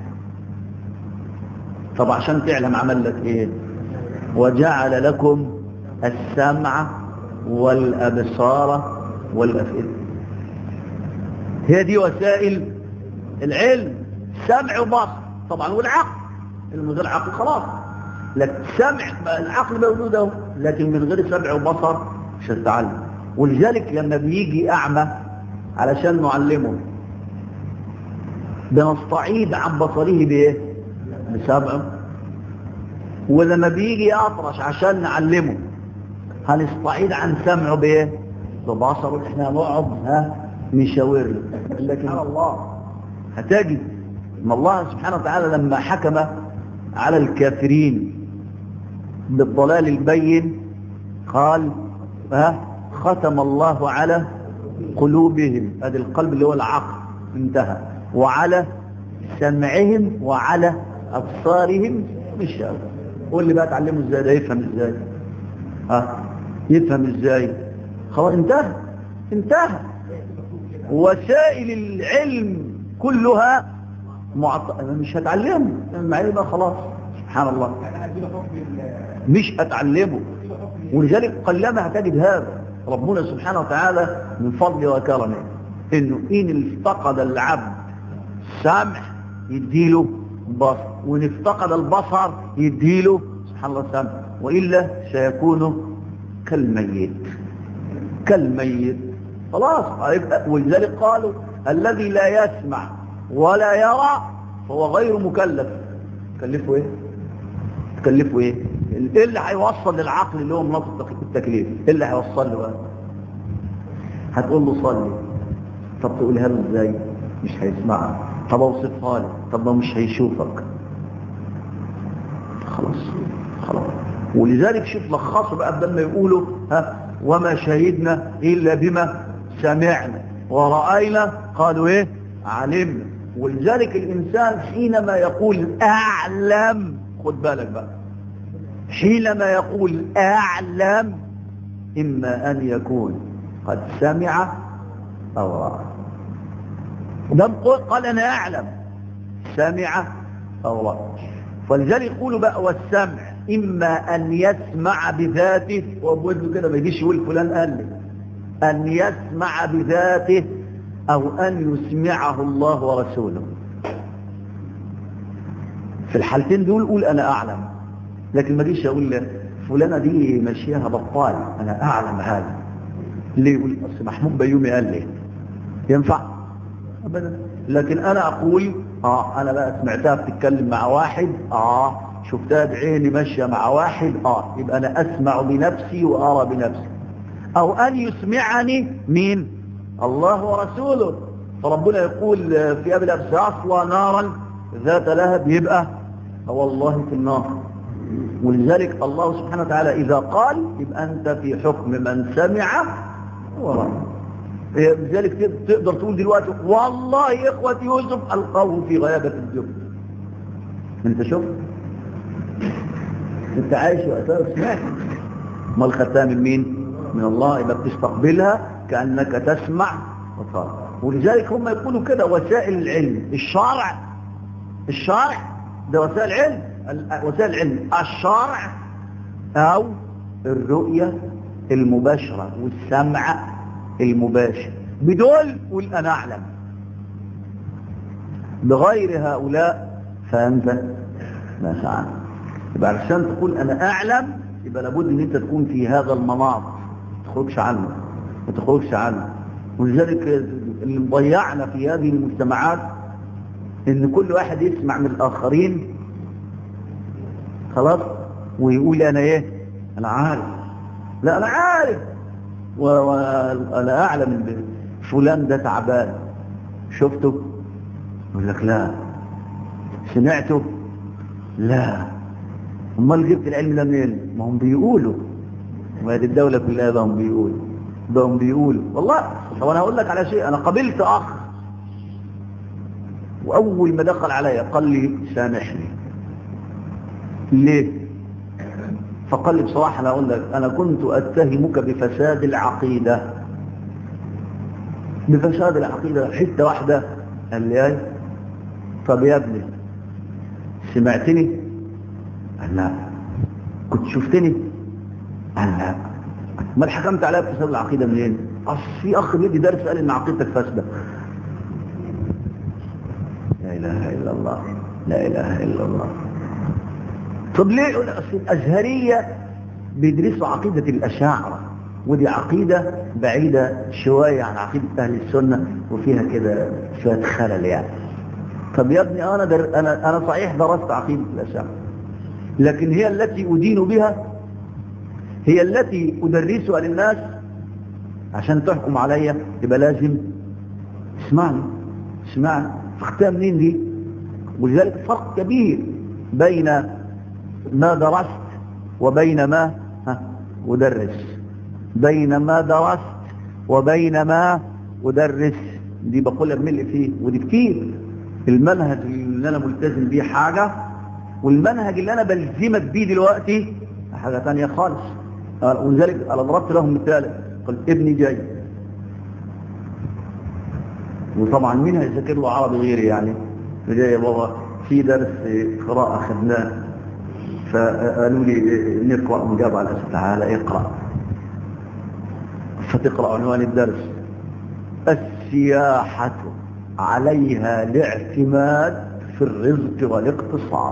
S1: طب عشان تعلم عمل لك إيه وجعل لكم السمع والأبصار والأفئدة هي دي وسائل العلم سمع وبصر طبعا والعقل من غير عقل خلاص لكن سمع العقل موجود اهو لكن من غير سمع وبصر مش هتتعلم ولذلك لما بيجي اعمى علشان نعلمه بنستعيد عن بصره بايه بسمعه ولما بيجي اطرش عشان نعلمه هنستعيد عن سمعه بايه ببصره احنا هنقعد ها نشاور له لكن الله هتجد ان الله سبحانه وتعالى لما حكم على الكافرين بالضلال البين قال ها ختم الله على قلوبهم ادي القلب اللي هو العقل انتهى وعلى سمعهم وعلى ابصارهم مش قول لي بقى تعلمه ازاي ده يفهم ازاي ها يفهم ازاي خلاص انتهى انتهى وسائل العلم كلها معط... مش هتعلمه المعلم بقى خلاص سبحان الله مش هتعلمه ولذلك قلما هتجد هذا ربنا سبحانه وتعالى من فضله وكرمه انه ان افتقد العبد سمع يديله بصر وان افتقد البصر يديله سبحان الله سمع والا سيكون كالميت كالميت خلاص ولذلك قالوا الذي لا يسمع ولا يرى فهو غير مكلف تكلفه ايه تكلفه ايه ايه اللي هيوصل للعقل اللي هو مناط التكليف ايه اللي هيوصل له بقى هتقول له صلي طب تقولها له ازاي مش هيسمعها طب اوصفها له طب ما مش هيشوفك خلاص خلاص ولذلك شوف لخصوا بقى بدل ما يقولوا ها وما شهدنا الا بما سمعنا ورأينا قالوا ايه علمنا ولذلك الانسان حينما يقول اعلم خد بالك بقى حينما يقول اعلم اما ان يكون قد سمع او رأى دم قال انا اعلم سمع أو رأى فلذلك يقولوا بقى والسمع إما أن يسمع بذاته وأبوه كده ما يجيش يقول فلان قال لي أن يسمع بذاته أو أن يسمعه الله ورسوله في الحالتين دول قول أنا أعلم لكن ما جيش أقول فلانة دي مشيها بطال أنا أعلم هذا ليه يقول أصل محمود بيومي قال لي ينفع أبدا لكن أنا أقول آه أنا بقى سمعتها بتتكلم مع واحد آه شفتها بعيني ماشية مع واحد آه يبقى أنا أسمع بنفسي وأرى بنفسي أو أن يسمعني مين الله ورسوله فربنا يقول في أبي الأبس أصلى نارا ذات لهب يبقى هو الله في النار ولذلك الله سبحانه وتعالى إذا قال يبقى أنت في حكم من سمع ورأى لذلك تقدر تقول دلوقتي والله إخوة يوسف ألقوه في غيابة الجب انت شوف انت عايش وقتها سمعت ما الختام من مين من الله يبقى بتستقبلها كأنك تسمع وترى ولذلك هم يقولوا كده وسائل العلم الشرع الشرع ده وسائل علم وسائل العلم الشرع أو الرؤية المباشرة والسمع المباشر بدول قول أنا أعلم بغير هؤلاء فأنت ما سعى يبقى علشان تقول أنا أعلم يبقى لابد أن أنت تكون في هذا المناط ما تخرجش عنه ما تخرجش عنه ولذلك اللي مضيعنا في هذه المجتمعات ان كل واحد يسمع من الاخرين خلاص ويقول انا ايه انا عارف لا انا عارف وانا اعلم ان فلان ده تعبان شفته يقول لك لا سمعته لا امال جبت العلم ده منين ما هم بيقولوا ما دي الدولة كلها بقى هم بيقولوا بقى هم بيقولوا والله طب انا هقول لك على شيء انا قابلت اخ واول ما دخل عليا قال لي سامحني ليه فقال لي بصراحة انا اقول لك انا كنت اتهمك بفساد العقيدة بفساد العقيدة حتة واحدة قال لي اي طب يا ابني سمعتني قال لا كنت شفتني قال لا ما حكمت عليها بفساد العقيدة منين اصل في اخ بيدي درس قال ان عقيدتك فاسده لا اله الا الله لا اله الا الله طب ليه اصل الازهريه بيدرسوا عقيده الاشاعره ودي عقيده بعيده شويه عن عقيده اهل السنه وفيها كده شويه خلل يعني طب يا ابني انا در... انا انا صحيح درست عقيده الاشاعره لكن هي التي ادين بها هي التي ادرسها للناس عشان تحكم عليا يبقى لازم اسمعني اسمعني اختها منين دي ولذلك فرق كبير بين ما درست وبين ما ها أدرس بين ما درست وبين ما أدرس دي بقولها بملء فيه ودي كتير المنهج اللي أنا ملتزم بيه حاجة والمنهج اللي أنا بلزمك بيه دلوقتي حاجة تانية خالص ولذلك أنا ضربت لهم مثال قلت ابني جاي وطبعا مين هيذاكر له عربي غيري يعني جاي يا بابا في درس قراءة خدناه فقالوا لي نقرأ مجاب على الأسف تعالى اقرأ فتقرأ عنوان الدرس السياحة عليها الاعتماد في الرزق والاقتصاد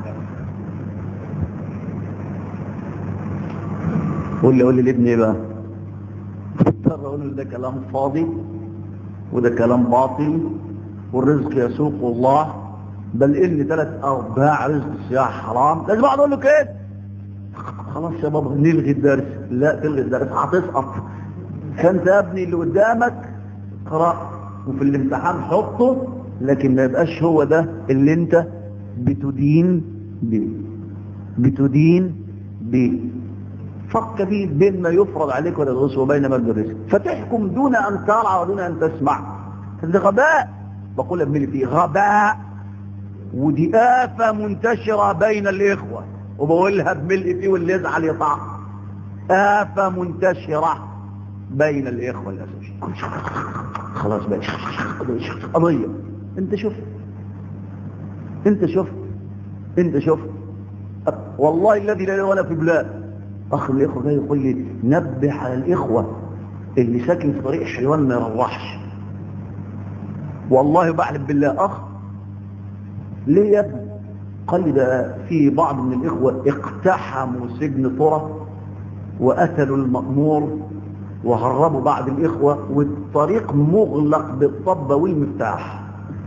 S1: قول لي قول لي لابني بقى اضطر اقول له ده كلام فاضي وده كلام باطل والرزق يسوق الله بل ان ثلاث ارباع رزق السياحه حرام لازم اقعد اقول له كده خلاص يا بابا نلغي الدرس لا تلغي الدرس هتسقط فانت يا ابني اللي قدامك اقرا وفي الامتحان حطه لكن ما يبقاش هو ده اللي انت بتدين بيه بتدين بيه فرق كبير بين ما يفرض عليك ولا تدرسه وبين ما تدرسه فتحكم دون ان ترى ودون ان تسمع هذا غباء بقول ابن فيه غباء ودي آفة منتشرة بين الإخوة وبقولها بملء فيه واللي يزعل يطع آفة منتشرة بين الإخوة للأسف خلاص بقى قضية انت شوف انت شفت انت شفت والله الذي لا ولا في بلاد اخ من الاخوه جاي يقول لي نبه على الاخوه اللي ساكن في طريق حلوان ما يروحش والله بعلم بالله اخ ليه يا ابني قال لي ده في بعض من الاخوه اقتحموا سجن طرى وقتلوا المأمور وهربوا بعض الاخوه والطريق مغلق بالطبه والمفتاح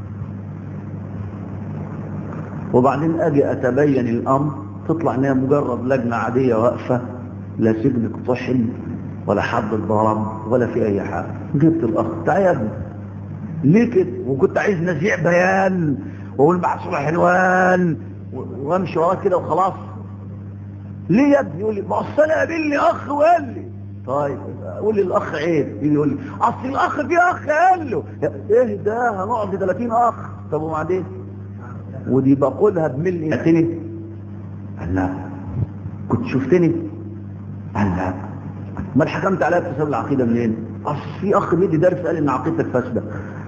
S1: وبعدين اجي اتبين الامر تطلع انها مجرد لجنه عاديه واقفه لا سجن اقتحم ولا حد اتضرب ولا في اي حاجه جبت الاخ تعال يا ابني ليه كده وكنت عايز نزيع بيان واقول محصول حلوان وامشي وراه كده وخلاص ليه يا ابني يقول لي ما اصل انا قابلني اخ وقال لي طيب قول لي الاخ عيب يجي يقول لي اصل الاخ في اخ قال له ايه ده هنقعد 30 اخ طب وبعدين ودي بقولها بملي اعتني قال لا كنت شفتني قال لا ما حكمت عليها بسبب العقيده منين اصل في اخ بيدي درس قال ان عقيدتك فاسده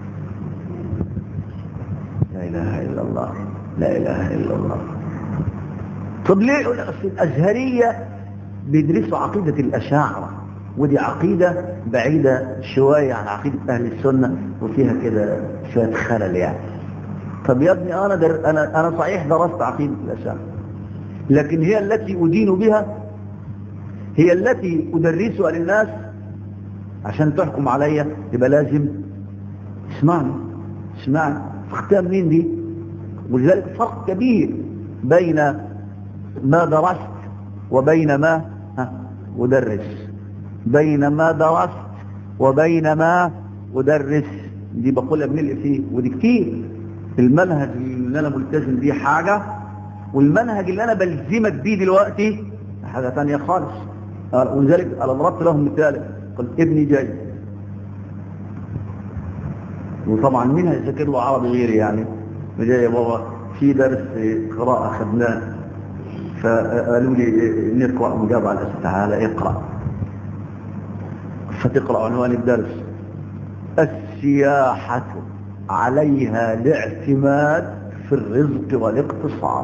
S1: لا اله الا الله لا اله الا الله طب ليه يقول اصل الازهريه بيدرسوا عقيده الاشاعره ودي عقيده بعيده شويه عن عقيده اهل السنه وفيها كده شويه خلل يعني طب يا ابني انا در... انا انا صحيح درست عقيده الاشاعره لكن هي التي ادين بها هي التي ادرسها للناس عشان تحكم عليا يبقى لازم اسمعني اسمعني اختها منين دي ولذلك فرق كبير بين ما درست وبين ما ها أدرس بين ما درست وبين ما أدرس دي بقولها بملء فيه ودي كتير المنهج اللي أنا ملتزم بيه حاجة والمنهج اللي أنا بلزمك بيه دلوقتي حاجة تانية خالص ولذلك أنا ضربت لهم مثال قلت ابني جاي وطبعا مين هيذاكر له عربي غيري يعني جاي يا بابا في درس قراءة خدناه فقالوا لي نقرأ مجاب على الأسف تعالى اقرأ فتقرأ عنوان الدرس السياحة عليها الاعتماد في الرزق والاقتصاد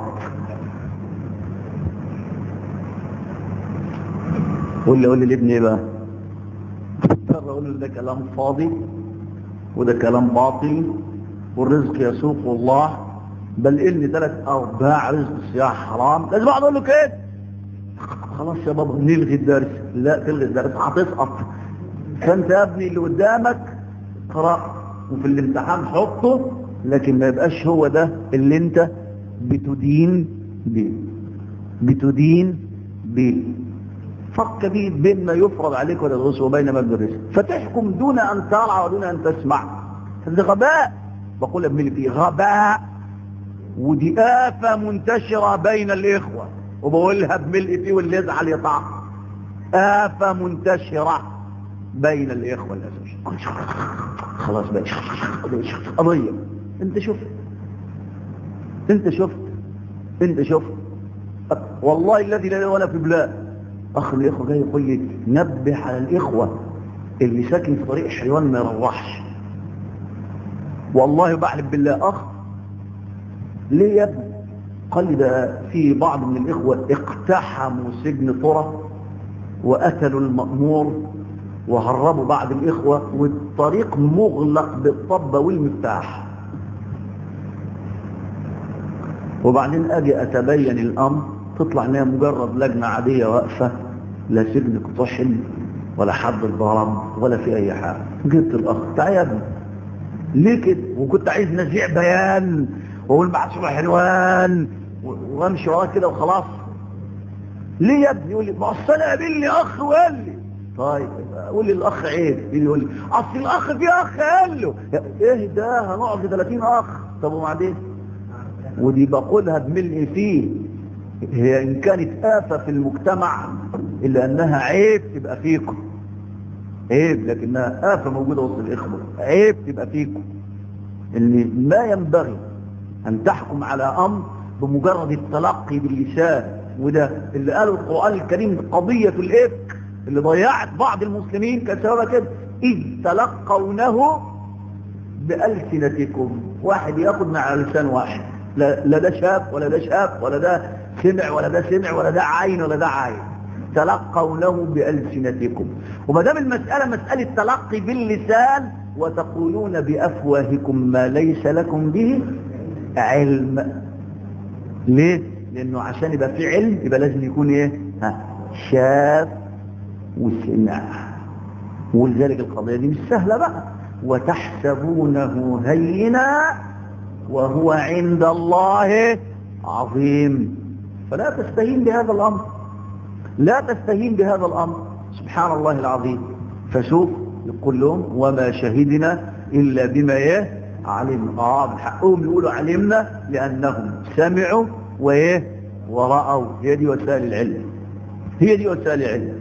S1: قول لي قول لي لابني ايه بقى اضطر اقول له ده كلام فاضي وده كلام باطل والرزق يسوق الله بل ان ثلاث ارباع رزق السياحه حرام لازم اقعد اقول له كده خلاص يا بابا نلغي الدرس لا تلغي الدرس هتسقط فانت يا ابني اللي قدامك اقرا وفي الامتحان حطه لكن ما يبقاش هو ده اللي انت بتدين بيه بتدين بيه فرق كبير بين ما يفرض عليك وتدرسه وبين ما تدرسه فتحكم دون ان ترى ودون ان تسمع هذا غباء بقول ابن فيه غباء ودي آفة منتشرة بين الإخوة وبقولها بملء فيه واللي يزعل يطع آفة منتشرة بين الإخوة للأسف خلاص بقى قضية انت شفت انت شفت انت شفت والله الذي لا ولا في بلاد اخ الاخوه جاي يقول لي نبه على الاخوه اللي ساكن في طريق حلوان ما يروحش والله بعلم بالله اخ ليه يا ابني قال لي ده في بعض من الاخوه اقتحموا سجن طرى وقتلوا المأمور وهربوا بعض الاخوه والطريق مغلق بالطبه والمفتاح وبعدين اجي اتبين الامر تطلع انها مجرد لجنه عاديه واقفه لا سجن اقتحم ولا حد اتضرب ولا في اي حاجه جبت الاخ تعال يا ابني ليه كده وكنت عايز نزيع بيان واقول محصول حلوان وامشي وراه كده وخلاص ليه يا ابني يقول لي ما اصل انا قابلني اخ وقال لي طيب قول لي الاخ عيب يجي يقول لي اصل الاخ في اخ قال له ايه ده هنقعد 30 اخ طب وبعدين ودي بقولها بملء فيه هي ان كانت آفة في المجتمع الا انها عيب تبقى فيكم عيب لكنها آفة موجودة وسط الإخوة عيب تبقى فيكم ان ما ينبغي ان تحكم على امر بمجرد التلقي باللسان وده اللي قاله القرآن الكريم قضية الإفك اللي ضيعت بعض المسلمين كان سببها كده إذ تلقونه بألسنتكم واحد ياخد مع لسان واحد لا, لا ده شاف ولا ده شاف ولا ده سمع ولا ده سمع ولا ده عين ولا ده عين تلقونه بألسنتكم وما دام المسألة مسألة تلقي باللسان وتقولون بأفواهكم ما ليس لكم به علم ليه؟ لأنه عشان يبقى في علم يبقى لازم يكون ايه؟ ها شاف وسمع ولذلك القضية دي مش سهلة بقى وتحسبونه هينا وهو عند الله عظيم فلا تستهين بهذا الأمر لا تستهين بهذا الأمر سبحان الله العظيم فشوف يقول لهم وما شهدنا إلا بما ايه علمنا آه من حقهم يقولوا علمنا لأنهم سمعوا وإيه ورأوا هي دي وسائل العلم هي دي وسائل العلم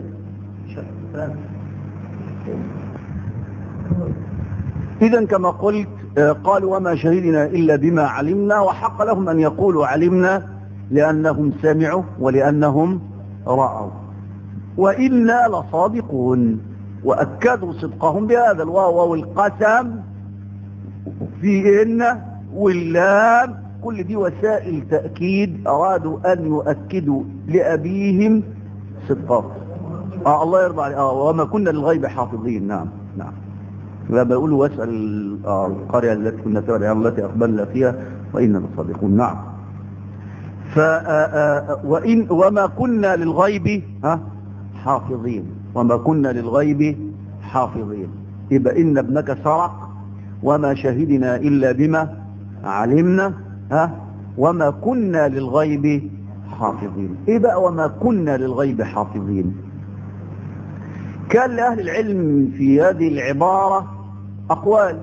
S1: إذا كما قلت قالوا وما شهدنا إلا بما علمنا وحق لهم أن يقولوا علمنا لأنهم سمعوا ولأنهم رأوا وإنا لصادقون وأكدوا صدقهم بهذا الواو والقسم في إن واللام كل دي وسائل تأكيد أرادوا أن يؤكدوا لأبيهم صدقهم آه الله يرضى عليه آه وما كنا للغيب حافظين نعم نعم بقول واسأل آه القرية التي كنا فيها يعني التي أقبلنا فيها وإننا صادقون نعم ف وإن وما كنا للغيب ها حافظين وما كنا للغيب حافظين يبقى إن ابنك سرق وما شهدنا إلا بما علمنا ها وما كنا للغيب حافظين إيه بقى وما كنا للغيب حافظين كان لأهل العلم في هذه العبارة أقوال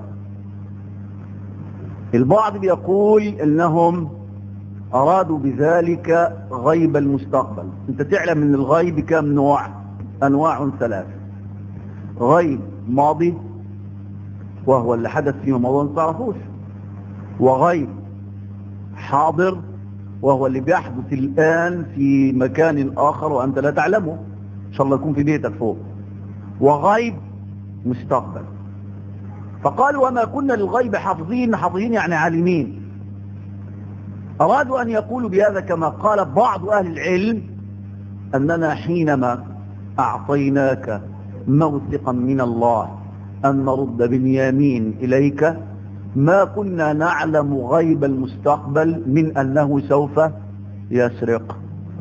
S1: البعض بيقول إنهم أرادوا بذلك غيب المستقبل أنت تعلم أن الغيب كم نوع أنواع ثلاث غيب ماضي وهو اللي حدث فيما مضى ما تعرفوش وغيب حاضر وهو اللي بيحدث الآن في مكان آخر وأنت لا تعلمه إن شاء الله يكون في بيتك فوق وغيب مستقبل فقالوا وما كنا للغيب حافظين حافظين يعني عالمين أرادوا أن يقولوا بهذا كما قال بعض أهل العلم أننا حينما أعطيناك موثقا من الله أن نرد بنيامين إليك ما كنا نعلم غيب المستقبل من أنه سوف يسرق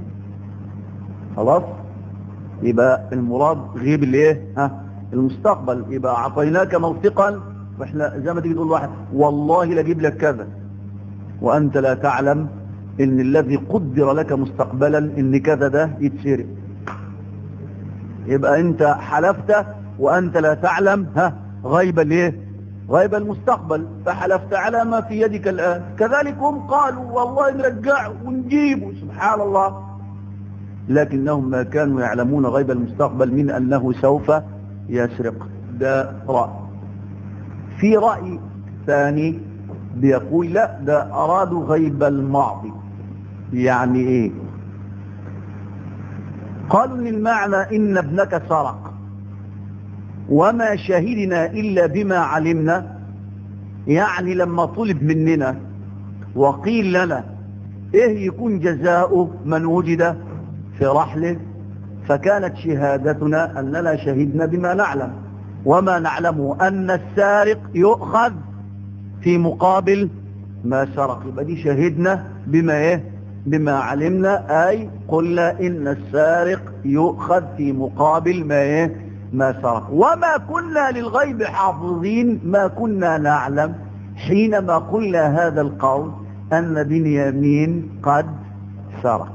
S1: خلاص يبقى المراد غيب الايه ها المستقبل يبقى اعطيناك موثقا واحنا زي ما تيجي تقول واحد والله لاجيب لك كذا وانت لا تعلم ان الذي قدر لك مستقبلا ان كذا ده يتسرق يبقى انت حلفت وانت لا تعلم ها غيب الايه غيب المستقبل فحلفت على ما في يدك الان كذلك هم قالوا والله نرجعه ونجيبه سبحان الله لكنهم ما كانوا يعلمون غيب المستقبل من أنه سوف يسرق ده رأي في رأي ثاني بيقول لا ده أرادوا غيب الماضي يعني إيه قالوا ان المعنى إن ابنك سرق وما شهدنا إلا بما علمنا يعني لما طلب مننا وقيل لنا إيه يكون جزاؤه من وجد في رحله فكانت شهادتنا أننا شهدنا بما نعلم وما نعلم أن السارق يؤخذ في مقابل ما سرق يبقى دي شهدنا بما ايه بما علمنا أي قلنا إن السارق يؤخذ في مقابل ما ايه ما سرق وما كنا للغيب حافظين ما كنا نعلم حينما قلنا هذا القول أن بنيامين قد سرق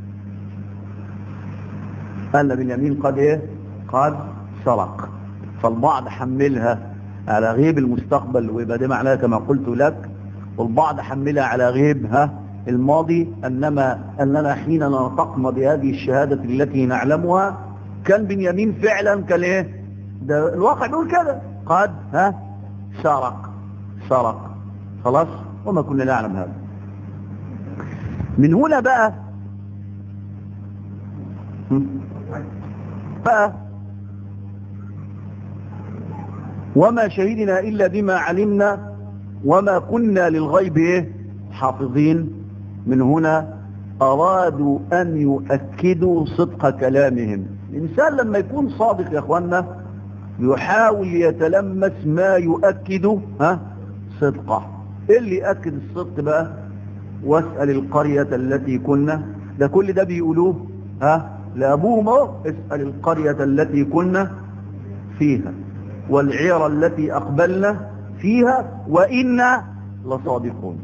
S1: أن بنيامين قد إيه؟ قد سرق فالبعض حملها على غيب المستقبل ويبقى ده معناها كما قلت لك والبعض حملها على غيب ها الماضي أنما أننا حين نطقنا بهذه الشهادة التي نعلمها كان بنيامين فعلا كان إيه ده الواقع بيقول كده قد ها سرق سرق خلاص وما كنا نعلم هذا من هنا بقى بقى وما شهدنا إلا بما علمنا وما كنا للغيب إيه؟ حافظين من هنا أرادوا أن يؤكدوا صدق كلامهم الإنسان لما يكون صادق يا أخوانا يحاول يتلمس ما يؤكد ها صدقه إيه اللي يأكد الصدق بقى واسأل القرية التي كنا ده كل ده بيقولوه ها لأبوهم اهو اسأل القرية التي كنا فيها والعير التي أقبلنا فيها وإنا لصادقون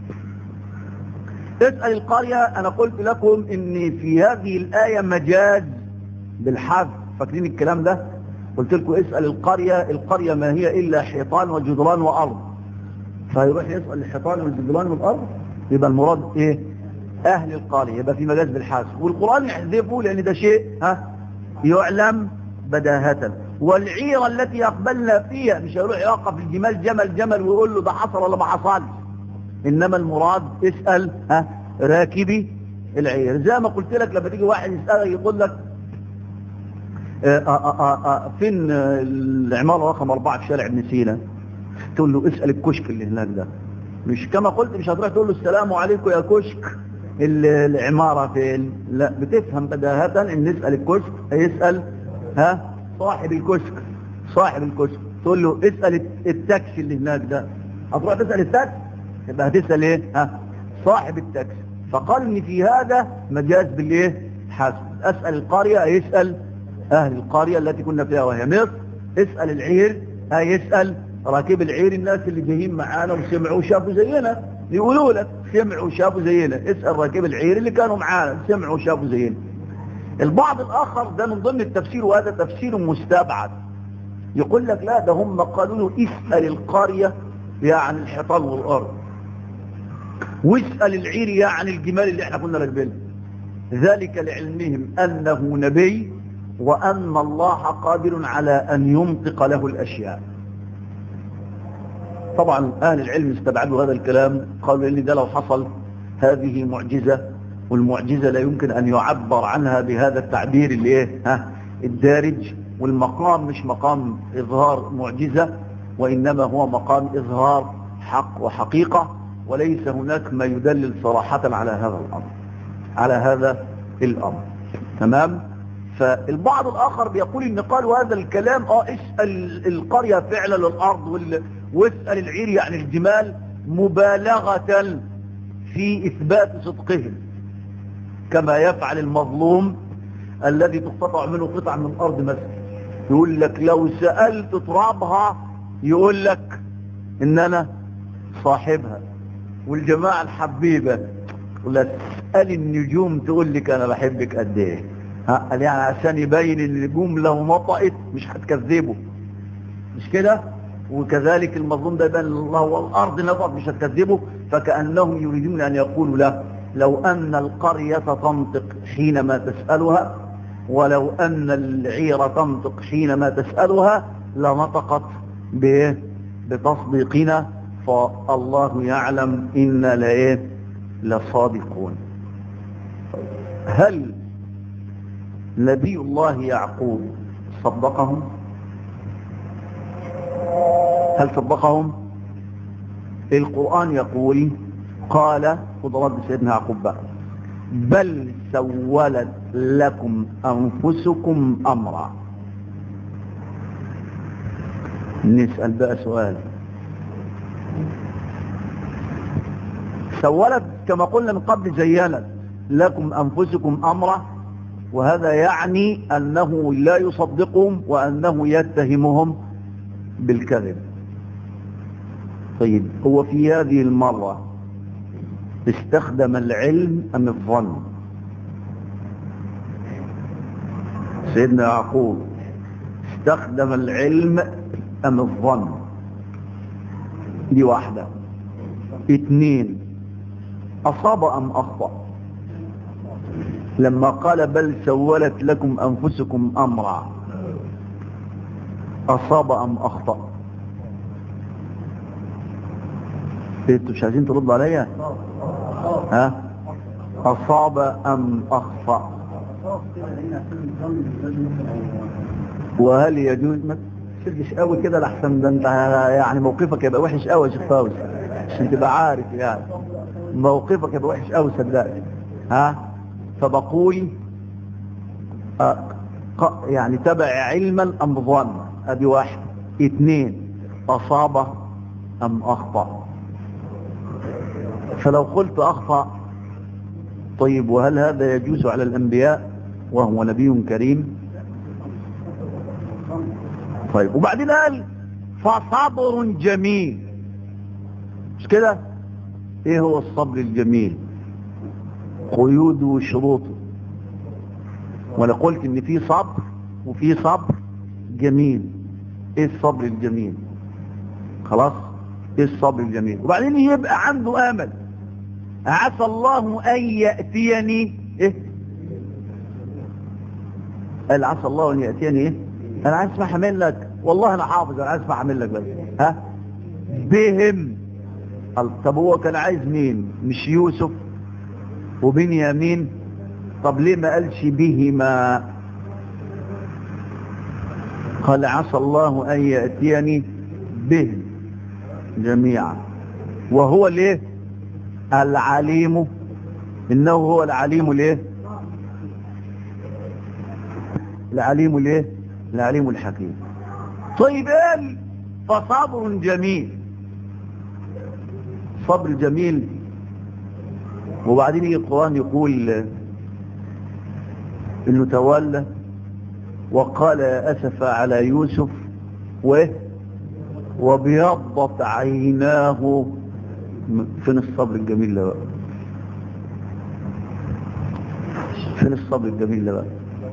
S1: اسأل القرية أنا قلت لكم إن في هذه الآية مجاز بالحذف فاكرين الكلام ده قلت لكم اسأل القرية القرية ما هي إلا حيطان وجدران وأرض فيروح يسأل الحيطان والجدران والأرض يبقى المراد إيه أهل القرية يبقى في مجاز بالحذف والقرآن يحذفه لأن ده شيء ها يعلم بداهة والعيرة التي أقبلنا فيها مش هيروح يوقف الجمال جمل جمل ويقول له ده حصل ولا ما حصلش إنما المراد اسأل ها راكبي العير زي ما قلت لك لما تيجي واحد يسألك يقول لك آآ آآ آآ فين العمارة رقم أربعة في شارع ابن سينا تقول له اسأل الكشك اللي هناك ده مش كما قلت مش هتروح تقول له السلام عليكم يا كشك العمارة فين لا بتفهم بداهة ان نسأل الكشك هيسأل ها صاحب الكشك صاحب الكشك تقول له اسأل التاكسي اللي هناك ده هتروح تسأل التاكسي يبقى هتسأل ايه ها صاحب التاكسي فقال ان في هذا مجاز بالايه حسب اسأل القرية يسأل اهل القرية التي كنا فيها وهي مصر اسأل العير هيسأل راكب العير الناس اللي جايين معانا وسمعوا وشافوا زينا يقولوا لك سمعوا وشافوا زينا اسأل راكب العير اللي كانوا معانا سمعوا وشافوا زينا البعض الآخر ده من ضمن التفسير وهذا تفسير مستبعد يقول لك لا ده هم قالوا له اسأل القرية يعني الحيطان والأرض واسأل العير يعني الجمال اللي احنا كنا راكبينها ذلك لعلمهم أنه نبي وأن الله قادر على أن ينطق له الأشياء طبعا أهل العلم استبعدوا هذا الكلام قالوا إن ده لو حصل هذه معجزة والمعجزة لا يمكن أن يعبر عنها بهذا التعبير اللي إيه ها الدارج والمقام مش مقام إظهار معجزة وإنما هو مقام إظهار حق وحقيقة وليس هناك ما يدلل صراحة على هذا الأمر على هذا الأمر تمام فالبعض الآخر بيقول إن قالوا هذا الكلام اه اسأل القرية فعلا للأرض وال... واسأل العير يعني الجمال مبالغة في إثبات صدقهم كما يفعل المظلوم الذي تقتطع منه قطع من الأرض مثلا يقول لك لو سألت ترابها يقول لك إن أنا صاحبها والجماعة الحبيبة يقول لك اسأل النجوم تقول لك أنا بحبك قد إيه قال يعني عشان يبين ان النجوم لو نطقت مش هتكذبه مش كده وكذلك المظلوم ده يبان الله والارض نطقت مش هتكذبه فكانهم يريدون ان يقولوا له لو ان القريه تنطق حينما تسالها ولو ان العير تنطق حينما تسالها لنطقت بايه بتصديقنا فالله يعلم انا لايه لصادقون هل نبي الله يعقوب صدقهم هل صدقهم القرآن يقول قال خذ رد سيدنا يعقوب بقى بل سولت لكم أنفسكم أمرا نسأل بقى سؤال سولت كما قلنا من قبل زينت لكم أنفسكم أمرا وهذا يعني أنه لا يصدقهم وأنه يتهمهم بالكذب طيب هو في هذه المرة استخدم العلم أم الظن سيدنا يعقوب استخدم العلم أم الظن دي واحدة اثنين أصاب أم أخطأ لما قال بل سولت لكم أنفسكم أمرا أصاب أم أخطأ انتوا مش عايزين تردوا عليا ها أصاب أم أخطأ وهل يجوز ما تشدش قوي كده لحسن ده انت يعني موقفك يبقى وحش قوي يا شيخ فوزي عشان تبقى عارف يعني موقفك يبقى وحش قوي صدقني ها فبقول آه ق- يعني تبع علما ام ظنا ادي واحد اثنين اصاب ام اخطا فلو قلت اخطا طيب وهل هذا يجوز على الانبياء وهو نبي كريم طيب وبعدين قال فصبر جميل مش كده ايه هو الصبر الجميل قيوده وشروطه وانا قلت ان في صبر وفي صبر جميل ايه الصبر الجميل خلاص ايه الصبر الجميل وبعدين يبقى عنده امل عسى الله ان ياتيني ايه قال عسى الله ان ياتيني ايه انا عايز اسمع منك والله انا حافظ انا عايز اسمع منك بس ها بهم قال طب هو كان عايز مين مش يوسف وبنيامين طب ليه ما قالش بهما قال عسى الله ان ياتيني بهم جميعا وهو ليه العليم انه هو العليم ليه العليم ليه العليم الحكيم طيب قال فصبر جميل صبر جميل وبعدين يجي القرآن يقول انه تولى وقال يا اسف على يوسف و وبيضت عيناه فين الصبر الجميل ده بقى فين الصبر الجميل ده بقى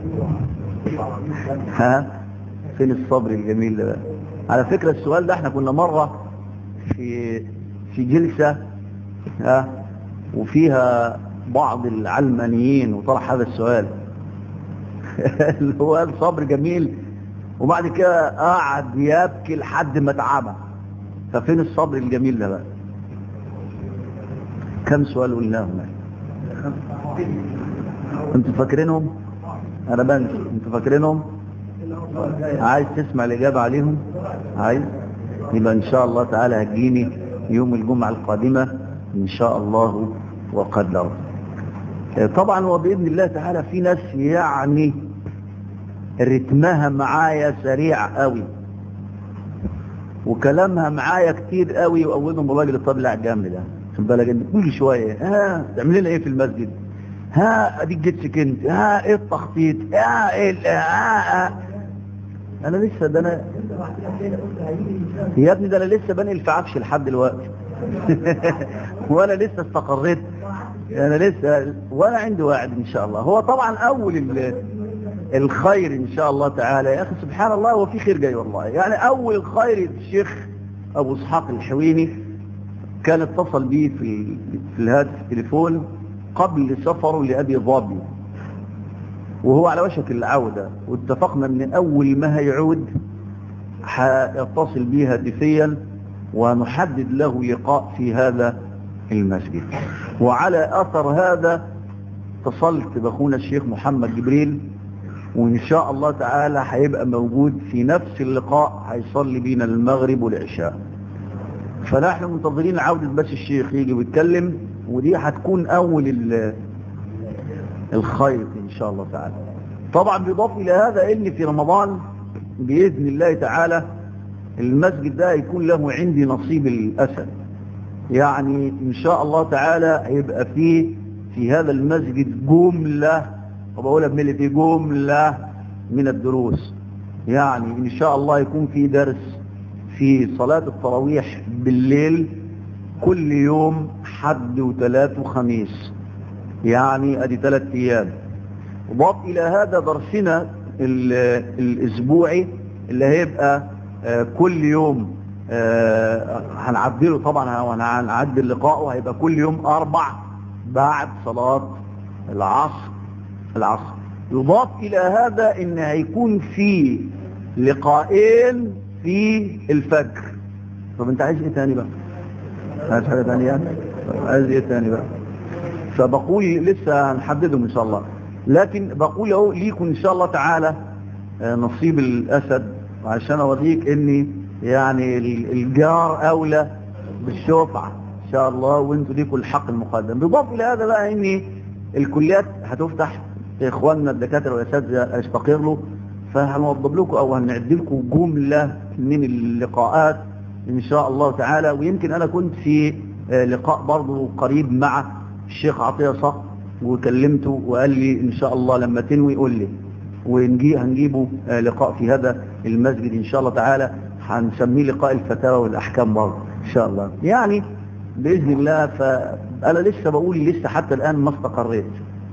S1: ها فين الصبر الجميل ده بقى على فكرة السؤال ده احنا كنا مرة في في جلسة ها وفيها بعض العلمانيين وطرح هذا السؤال اللي هو قال صبر جميل وبعد كده قعد يبكي لحد ما اتعمى ففين الصبر الجميل ده بقى كم سؤال قلناهم انتوا فاكرينهم انا بنسى انتوا فاكرينهم عايز تسمع الاجابه عليهم عايز يبقى ان شاء الله تعالى هتجيني يوم الجمعه القادمه ان شاء الله وقدر طبعا وباذن الله تعالى في ناس يعني رتمها معايا سريع قوي وكلامها معايا كتير قوي واولهم الراجل الطبلع الجامد ده خد بالك انت كل شويه ها تعمل لنا ايه في المسجد ها اديك جيت سكنت ها ايه التخطيط ها ايه ال- ها, ها انا لسه ده انا يا ابني ده انا لسه بنقل في عفش لحد دلوقتي وانا لسه استقريت انا لسه وانا عندي واحد ان شاء الله هو طبعا اول ال- الخير ان شاء الله تعالى يا اخي سبحان الله هو في خير جاي والله يعني اول الخير الشيخ ابو اسحاق الحويني كان اتصل بي في في الهاتف التليفون قبل سفره لابي ظبي وهو على وشك العودة واتفقنا ان اول ما هيعود هيتصل بي هاتفيا ونحدد له لقاء في هذا المسجد وعلى اثر هذا اتصلت باخونا الشيخ محمد جبريل وان شاء الله تعالى هيبقى موجود في نفس اللقاء هيصلي بينا المغرب والعشاء فنحن منتظرين عودة بس الشيخ يجي ويتكلم ودي هتكون اول ال- الخير ان شاء الله تعالى طبعا بيضاف الى هذا ان في رمضان باذن الله تعالى المسجد ده يكون له عندي نصيب الاسد يعني ان شاء الله تعالى هيبقى فيه في هذا المسجد جملة وبقولها بملي في جملة من الدروس يعني ان شاء الله يكون في درس في صلاة التراويح بالليل كل يوم حد وثلاث وخميس يعني ادي ثلاث ايام وضاف الى هذا درسنا ال- الاسبوعي اللي هيبقى آه، كل يوم آه، هنعدله طبعا هنعدل لقائه هيبقى كل يوم اربع بعد صلاة العصر العصر يضاف الى هذا ان هيكون في لقاءين في الفجر طب انت عايز ايه تاني بقى عايز حاجة تانية طيب عايز ايه تاني بقى فبقول لسه هنحددهم ان شاء الله لكن بقول اهو ليكم ان شاء الله تعالى آه، نصيب الاسد عشان اوريك اني يعني ال- الجار اولى بالشفعة شاء الله وانتوا ليكم الحق المقدم بالضبط الى هذا بقى ان الكليات هتفتح اخواننا الدكاتره والاساتذه يستقروا فهنوضب لكم او هنعد لكم جمله من اللقاءات ان شاء الله تعالى ويمكن انا كنت في لقاء برضه قريب مع الشيخ عطيه صقر وكلمته وقال لي ان شاء الله لما تنوي قول لي ونجي هنجيبه لقاء في هذا المسجد ان شاء الله تعالى هنسميه لقاء الفتاوى والاحكام برضه ان شاء الله يعني باذن الله فانا لسه بقول لسه حتى الان ما استقريت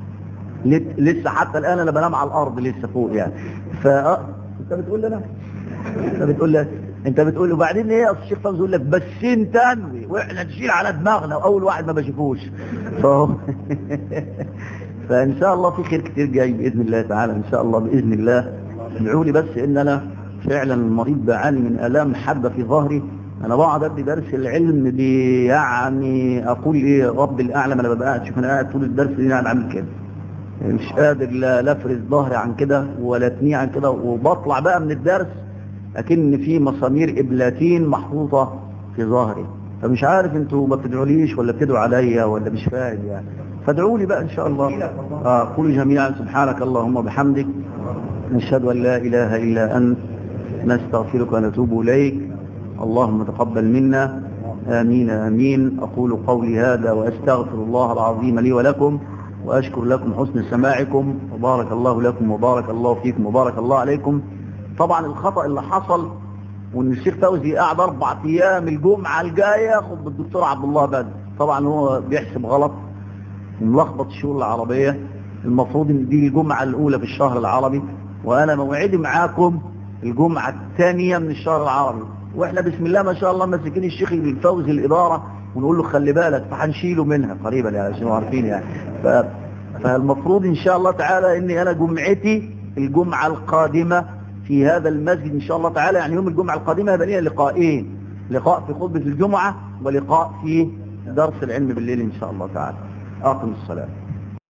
S1: لسه حتى الان انا بنام على الارض لسه فوق يعني ف انت بتقول لي انا انت بتقول لي انت بتقول وبعدين ايه اصل الشيخ فوزي يقول لك بس انت انوي واحنا نشيل على دماغنا واول واحد ما بشوفوش فهو فان شاء الله في خير كتير جاي باذن الله تعالى ان شاء الله باذن الله ادعوا لي بس ان انا فعلا المريض بعاني من الام حاده في ظهري انا بقعد ادي درس العلم دي يعني اقول ايه رب الاعلم انا ببقى قاعد شوف انا قاعد طول الدرس دي قاعد عامل كده مش قادر لا لا افرز ظهري عن كده ولا اتنيه عن كده وبطلع بقى من الدرس اكن في مسامير ابلاتين محطوطه في ظهري فمش عارف انتوا ما بتدعوليش ولا بتدعوا عليا ولا مش فاهم يعني فادعوا لي بقى ان شاء الله اه قولوا جميعا سبحانك اللهم وبحمدك نشهد ان لا اله الا انت نستغفرك ونتوب اليك اللهم تقبل منا امين امين اقول قولي هذا واستغفر الله العظيم لي ولكم واشكر لكم حسن سماعكم وبارك الله لكم وبارك الله فيكم وبارك الله عليكم طبعا الخطأ اللي حصل وان الشيخ فوزي قاعد اربع ايام الجمعة الجاية خد بالدكتور عبد الله بدر طبعا هو بيحسب غلط وملخبط الشهور العربية المفروض ان دي الجمعة الاولى في الشهر العربي وانا موعدي معاكم الجمعة الثانية من الشهر العربي واحنا بسم الله ما شاء الله ماسكين الشيخ الفوزي الادارة ونقول له خلي بالك فهنشيله منها قريبا يعني عشان عارفين يعني ف... فالمفروض ان شاء الله تعالى اني انا جمعتي الجمعة القادمة في هذا المسجد ان شاء الله تعالى يعني يوم الجمعة القادمة يبقى لنا لقاءين لقاء في خطبة الجمعة ولقاء في درس العلم بالليل ان شاء الله تعالى اقم الصلاة